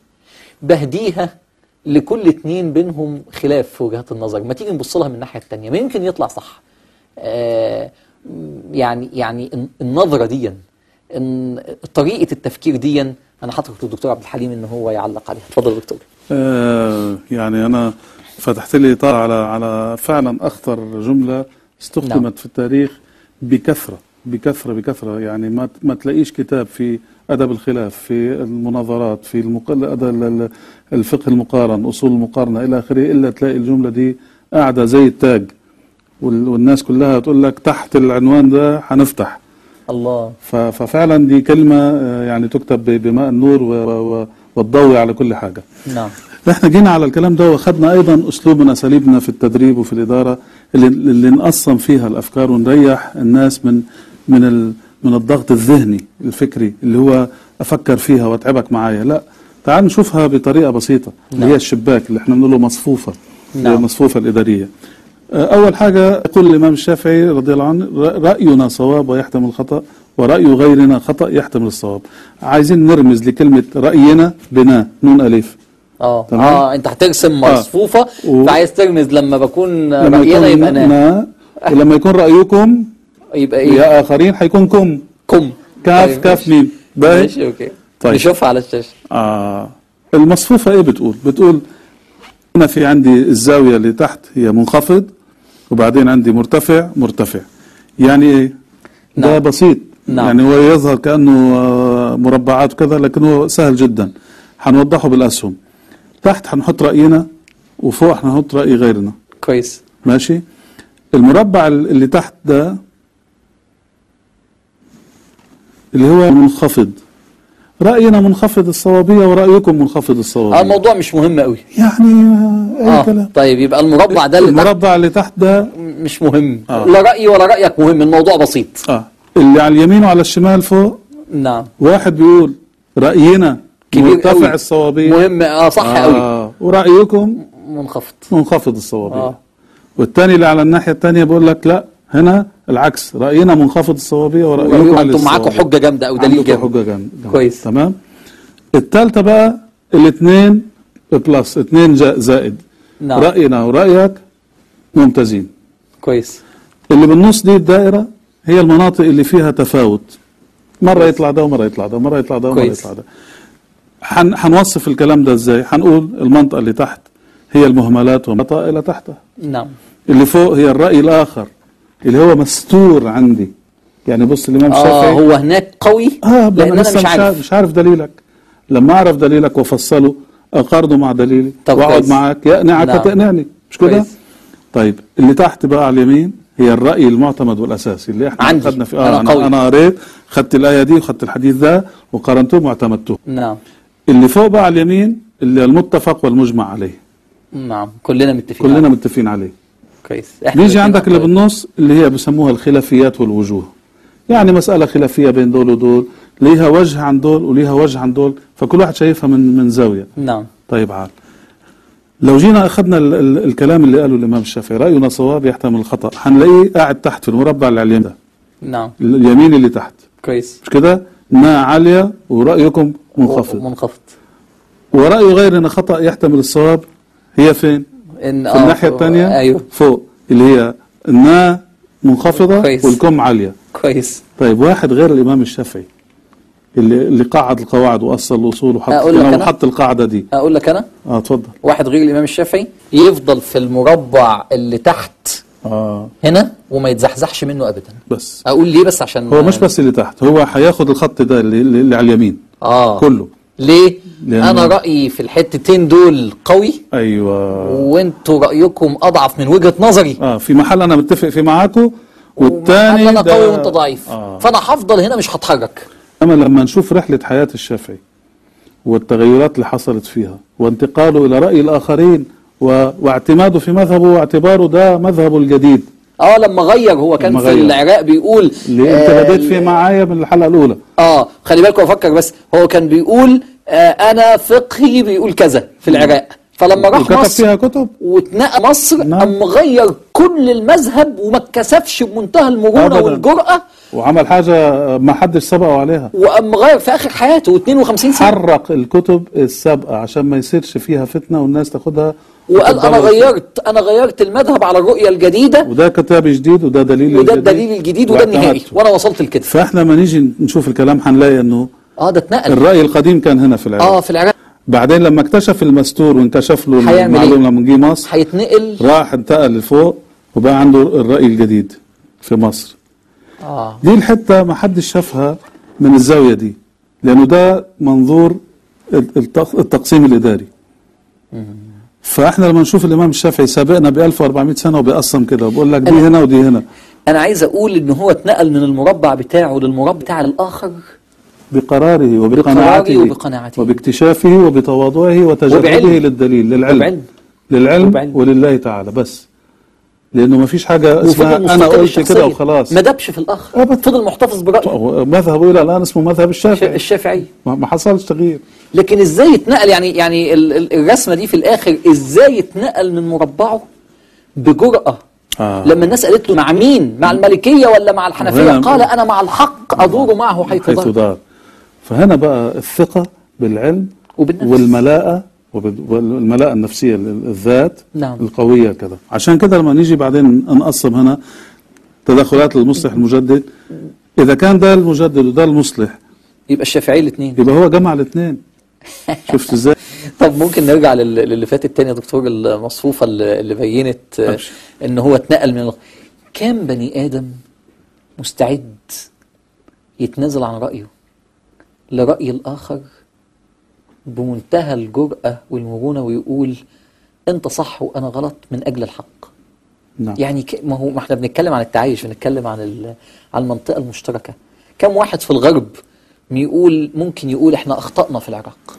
بهديها لكل اتنين بينهم خلاف في وجهات النظر ما تيجي نبص لها من الناحية التانية ما يمكن يطلع صح آه يعني يعني الن- النظرة دي إن طريقة التفكير دي أنا هترك للدكتور عبد الحليم إن هو يعلق عليها اتفضل يا دكتور آه يعني أنا فتحت لي إطار على على فعلا أخطر جملة استخدمت نعم. في التاريخ بكثرة بكثرة بكثرة يعني ما ما تلاقيش كتاب في أدب الخلاف في المناظرات في المقل... أدب ال- الفقه المقارن أصول المقارنة إلى آخره إلا تلاقي الجملة دي قاعدة زي التاج وال- والناس كلها تقول لك تحت العنوان ده هنفتح الله ف- ففعلا دي كلمة آه، يعني تكتب ب- بماء النور و- و- و- والضوء على كل حاجة نعم احنا جينا على الكلام ده واخدنا ايضا اسلوب من اساليبنا في التدريب وفي الاداره اللي, اللي نقسم فيها الافكار ونريح الناس من من ال من الضغط الذهني الفكري اللي هو افكر فيها واتعبك معايا لا تعال نشوفها بطريقه بسيطه اللي نعم. هي الشباك اللي احنا بنقول له مصفوفه اللي هي نعم. المصفوفه الاداريه آه، اول حاجه يقول الامام الشافعي رضي الله عنه ر- راينا صواب ويحتمل الخطا وراي غيرنا خطا يحتمل الصواب عايزين نرمز لكلمه راينا بنا نون الف اه تمام. اه انت هترسم آه. مصفوفه و- فعايز ترمز لما بكون لما راينا يكون يبقى نا نا ولما يكون رايكم يبقى ايه يا اخرين حيكون كم كم كاف طيب، كاف ماشي. ميم باهي ماشي اوكي طيب. نشوفها على الشاشه آه المصفوفه ايه بتقول بتقول هنا في عندي الزاويه اللي تحت هي منخفض وبعدين عندي مرتفع مرتفع يعني ايه ده نعم. بسيط نعم. يعني هو يظهر كانه آه، مربعات وكذا لكن هو سهل جدا هنوضحه بالاسهم تحت هنحط راينا وفوق هنحط راي غيرنا كويس ماشي المربع اللي تحت ده اللي هو منخفض رأينا منخفض الصوابية ورأيكم منخفض اه الصوابية الموضوع مش مهم قوي يعني آه، أي اه كلام طيب يبقى المربع ده اللي تحت المربع اللي تحت ده مش مهم آه. لا رايي ولا رايك مهم الموضوع بسيط اه اللي على اليمين وعلى الشمال فوق نعم واحد بيقول رأينا كبير مرتفع قوي. الصوابية مهم اه صح قوي آه ورأيكم منخفض منخفض الصوابية اه والتاني اللي على الناحية التانية بيقول لك لا هنا العكس رأينا منخفض الصوابية ورأيكم انتم عالي معاكم الصوابية. حجه جامده او دليل عندكم جامد حجة جامد جامد. كويس. تمام التالتة بقى الاثنين بلس اثنين جا- زائد نعم. رأينا ورأيك ممتازين كويس اللي بالنص دي الدائرة هي المناطق اللي فيها تفاوت مرة يطلع ده ومرة يطلع ده مرة يطلع ده ومرة كويس. يطلع ده حن حنوصف الكلام ده ازاي حنقول المنطقة اللي تحت هي المهملات ومنطقة إلى تحتها نعم اللي فوق هي الرأي الآخر اللي هو مستور عندي يعني بص الإمام اه الشافعي هو هناك قوي اه لان لأن انا لسه مش عارف مش عارف دليلك لما أعرف دليلك وأفصله أقارنه مع دليلي طب وأقعد كويس. معاك يقنعك نعم. وتقنعني مش كده؟ كويس. طيب اللي تحت بقى على اليمين هي الرأي المعتمد والأساسي اللي احنا عندي. أخذنا فيه أنا أنا, قوي. أنا قريت خدت الآية دي وخدت الحديث ده وقارنتهم واعتمدتهم نعم اللي فوق بقى على اليمين اللي المتفق والمجمع عليه نعم كلنا متفقين كلنا عليه. متفقين عليه كويس احنا بيجي الاتنين عندك اللي أقوياء. بالنص اللي هي بسموها الخلافيات والوجوه يعني مسألة خلافية بين دول ودول ليها وجه عن دول وليها وجه عن دول فكل واحد شايفها من من زاوية نعم طيب عال لو جينا أخذنا ال ال الكلام اللي قاله الإمام الشافعي رأينا صواب يحتمل الخطأ هنلاقيه قاعد تحت في المربع اللي على اليمين ده نعم اليمين اللي تحت كويس مش كده نا عالية ورأيكم منخفض منخفض ورأي غيرنا خطأ يحتمل الصواب هي فين ان في الناحية الثانية ايوه فوق اللي هي النا منخفضة كويس. والكم عالية كويس طيب واحد غير الإمام الشافعي اللي اللي قعد القواعد وأصل الأصول وحط أقول لك أنا أنا؟ وحط القاعدة دي اقول لك انا اه اتفضل واحد غير الامام الشافعي يفضل في المربع اللي تحت اه هنا وما يتزحزحش منه ابدا بس اقول ليه بس عشان هو مش بس اللي تحت هو هياخد الخط ده اللي, اللي على اليمين اه كله ليه لأن- انا رايي في الحتتين دول قوي ايوه وانتوا رايكم اضعف من وجهه نظري اه في محل انا متفق فيه معاكم والتاني انا ده- قوي وانت ضعيف آه. فانا هفضل هنا مش هتحرك اما لما نشوف رحلة حياة الشافعي والتغيرات اللي حصلت فيها وانتقاله الى رأي الاخرين و... واعتماده في مذهبه واعتباره ده مذهبه الجديد اه لما غير هو كان لما في غير. العراق بيقول اللي انت آه، بديت فيه معايا من الحلقه الاولى اه خلي بالكم افكر بس هو كان بيقول آه انا فقهي بيقول كذا في العراق فلما راح وكتب مصر فيها كتب واتنقل مصر نعم. قام غير كل المذهب وما اتكسفش بمنتهى المرونه أبداً. والجرأه وعمل حاجه ما حدش سبقه عليها وقام غير في اخر حياته 52 سنه حرق الكتب السابقه عشان ما يصيرش فيها فتنه والناس تاخدها وقال انا وتتبرر. غيرت انا غيرت المذهب على الرؤيه الجديده وده كتاب جديد وده دليل وده الجديد الدليل الجديد وده النهائي واعتمدته. وانا وصلت لكده فاحنا ما نيجي نشوف الكلام هنلاقي انه اه ده اتنقل الراي القديم كان هنا في العراق اه في العراق بعدين لما اكتشف المستور وانكشف له هيعمل المعلومه إيه؟ لما جه مصر هيتنقل راح انتقل لفوق وبقى عنده الراي الجديد في مصر اه دي الحته ما حدش شافها من الزاويه دي لانه ده منظور التق- التقسيم الاداري فاحنا لما نشوف الامام الشافعي سابقنا ب 1400 سنه وبيقسم كده وبيقول لك دي أنا- هنا ودي هنا انا عايز اقول ان هو اتنقل من المربع بتاعه للمربع بتاع الاخر بقراره وبقناعته وبقناعته. وباكتشافه وبتواضعه وتجرده وبعلم. للدليل للعلم وبعلم. للعلم وبعلم. ولله تعالى بس لانه ما فيش حاجه اسمها وفضل انا مستقل قلت الشخصية. كده وخلاص ما دبش في الاخر أبداً. فضل محتفظ برايه مذهبه الى الان اسمه مذهب الشافعي الشافعي ما ما حصلش تغيير لكن ازاي اتنقل يعني يعني ال- ال- الرسمه دي في الاخر ازاي اتنقل من مربعه بجرأة آه. لما الناس قالت له مع مين مع المالكية ولا مع الحنفية وهنا- قال أنا مع الحق أدور معه حيث حيث دار دار فهنا بقى الثقة بالعلم وبالنفس. والملاءة وبال- والملاءة النفسية للذات نعم. القوية كده عشان كده لما نيجي بعدين نقسم هنا تدخلات المصلح المجدد إذا كان ده المجدد وده المصلح يبقى الشافعي الاثنين يبقى هو جمع الاثنين شفت ازاي؟ طب ممكن نرجع لل- للي فاتت تاني يا دكتور المصفوفة اللي اللي بينت آه، أبشر. ان هو اتنقل من الغ- كام بني آدم مستعد يتنازل عن رأيه لرأي الآخر بمنتهى الجرأة والمرونة ويقول أنت صح وأنا غلط من أجل الحق نعم يعني ك- ما هو ما احنا بنتكلم عن التعايش بنتكلم عن ال- عن المنطقة المشتركة كم واحد في الغرب يقول ممكن يقول احنا أخطأنا في العراق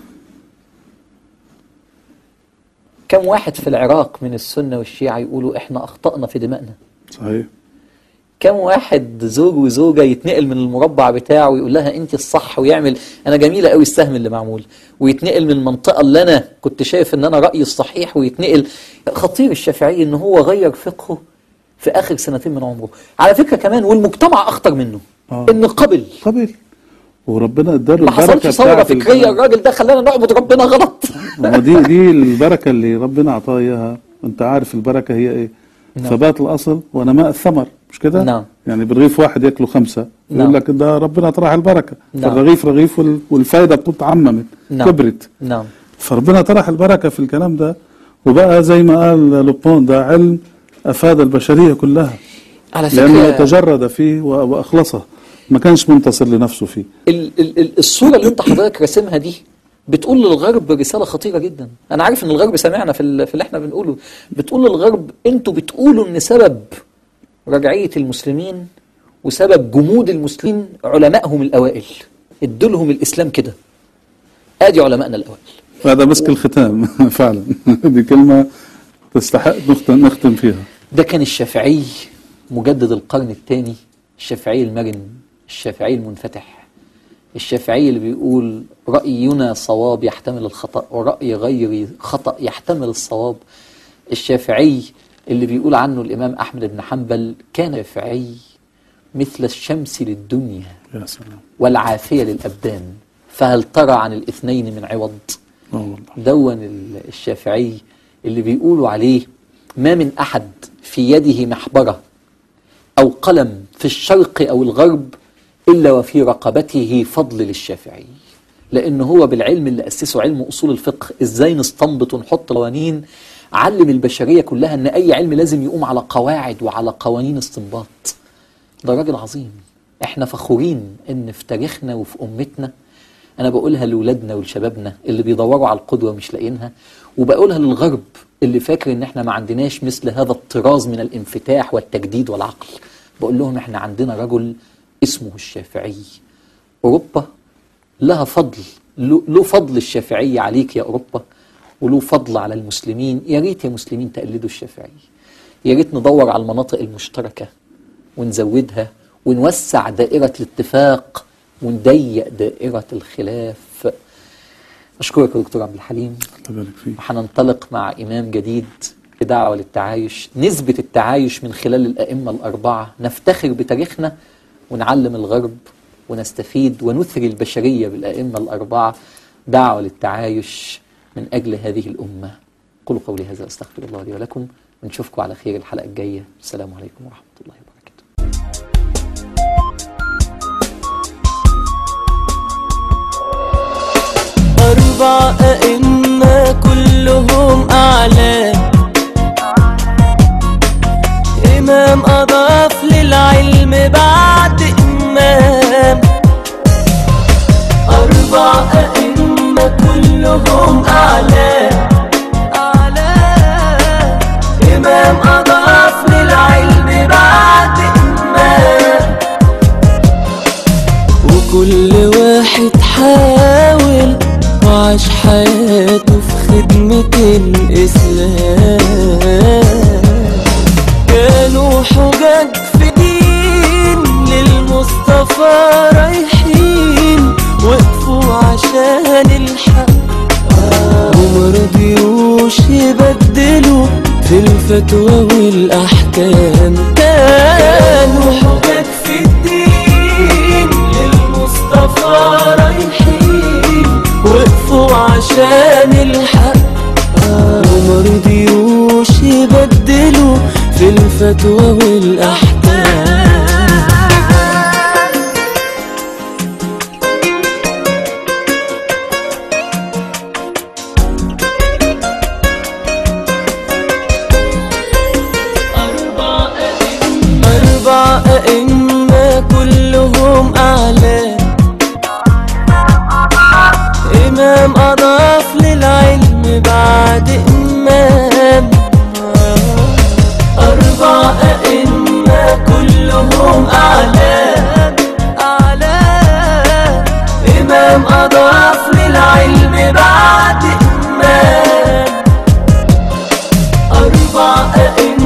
كم واحد في العراق من السنة والشيعة يقولوا احنا أخطأنا في دمائنا صحيح كم واحد زوج وزوجة يتنقل من المربع بتاعه ويقول لها انت الصح ويعمل انا جميلة قوي السهم اللي معمول ويتنقل من المنطقة اللي انا كنت شايف ان انا رأيي الصحيح ويتنقل خطير الشافعي ان هو غير فقهه في اخر سنتين من عمره على فكرة كمان والمجتمع اخطر منه آه. ان قبل قبل وربنا اداله ما حصلش ثورة بتاعت فكرية الكلام. الراجل ده خلانا نعبد ربنا غلط هو دي دي البركه اللي ربنا اعطاها اياها انت عارف البركه هي ايه نعم. ثبات الاصل ونماء الثمر مش كده نعم. يعني برغيف واحد ياكلوا خمسه نعم. يقول لك ده ربنا طرح البركه نعم. فالرغيف رغيف وال- والفايده بتاعته عممت نعم. كبرت نعم فربنا طرح البركه في الكلام ده وبقى زي ما قال لوبون ده علم افاد البشريه كلها على لانه فكرة تجرد فيه و- واخلصه ما كانش منتصر لنفسه فيه ال ال ال الصورة اللي انت حضرتك راسمها دي بتقول للغرب رسالة خطيرة جدا انا عارف ان الغرب سمعنا في, ال- في اللي احنا بنقوله بتقول للغرب انتوا بتقولوا ان سبب رجعية المسلمين وسبب جمود المسلمين علمائهم الاوائل ادوا لهم الاسلام كده ادي علمائنا الاوائل هذا مسك الختام فعلا دي كلمه تستحق نختم نختم فيها ده كان الشافعي مجدد القرن الثاني الشافعي المرن الشافعي المنفتح الشافعي اللي بيقول رأينا صواب يحتمل الخطأ ورأي غيري خطأ يحتمل الصواب الشافعي اللي بيقول عنه الإمام أحمد بن حنبل كان شافعي مثل الشمس للدنيا يا سلام والعافية للأبدان فهل ترى عن الاثنين من عوض اه والله دون ال- الشافعي اللي بيقولوا عليه ما من أحد في يده محبرة أو قلم في الشرق أو الغرب إلا وفي رقبته فضل للشافعي لأن هو بالعلم اللي أسسه علم أصول الفقه إزاي نستنبط ونحط قوانين علم البشرية كلها أن أي علم لازم يقوم على قواعد وعلى قوانين استنباط ده راجل عظيم احنا فخورين ان في تاريخنا وفي امتنا انا بقولها لاولادنا ولشبابنا اللي بيدوروا على القدوه مش لاقيينها وبقولها للغرب اللي فاكر ان احنا ما عندناش مثل هذا الطراز من الانفتاح والتجديد والعقل بقول لهم احنا عندنا رجل اسمه الشافعي اوروبا لها فضل له له فضل الشافعي عليك يا اوروبا وله فضل على المسلمين يا ريت يا مسلمين تقلدوا الشافعي يا ريت ندور على المناطق المشتركة ونزودها ونوسع دائرة الاتفاق ونضيق دائرة الخلاف أشكرك يا دكتور عبد الحليم الله يبارك فيك وهننطلق مع إمام جديد بدعوة للتعايش نثبت التعايش من خلال الأئمة الأربعة نفتخر بتاريخنا ونعلم الغرب ونستفيد ونثري البشرية بالأئمة الأربعة دعوة للتعايش من أجل هذه الأمة قولوا قولي هذا أستغفر الله لي ولكم ونشوفكم على خير الحلقة الجاية السلام عليكم ورحمة الله وبركاته أربع أئمة كلهم أعلام إمام أضاف للعلم بعد إمام أربع أئمة كلهم أعلام أعلام إمام أضاف للعلم بعد إمام وكل واحد حاول وعاش حياته في خدمة الإسلام كانوا حجج في دين للمصطفى رايحين وقفوا عشان الحق ومرضيوش يبدلوا في الفتوى والأحكام كانوا حجج في الدين للمصطفى رايحين وقفوا عشان الحق ومرضيوش يبدلوا في الفتوى والأحكام أربع أئمة كلهم أعلام إمام أضاف للعلم بعد إمام أربع أئمة كلهم أعلام أعلام إمام أضاف للعلم بعد إمام أربع أئمة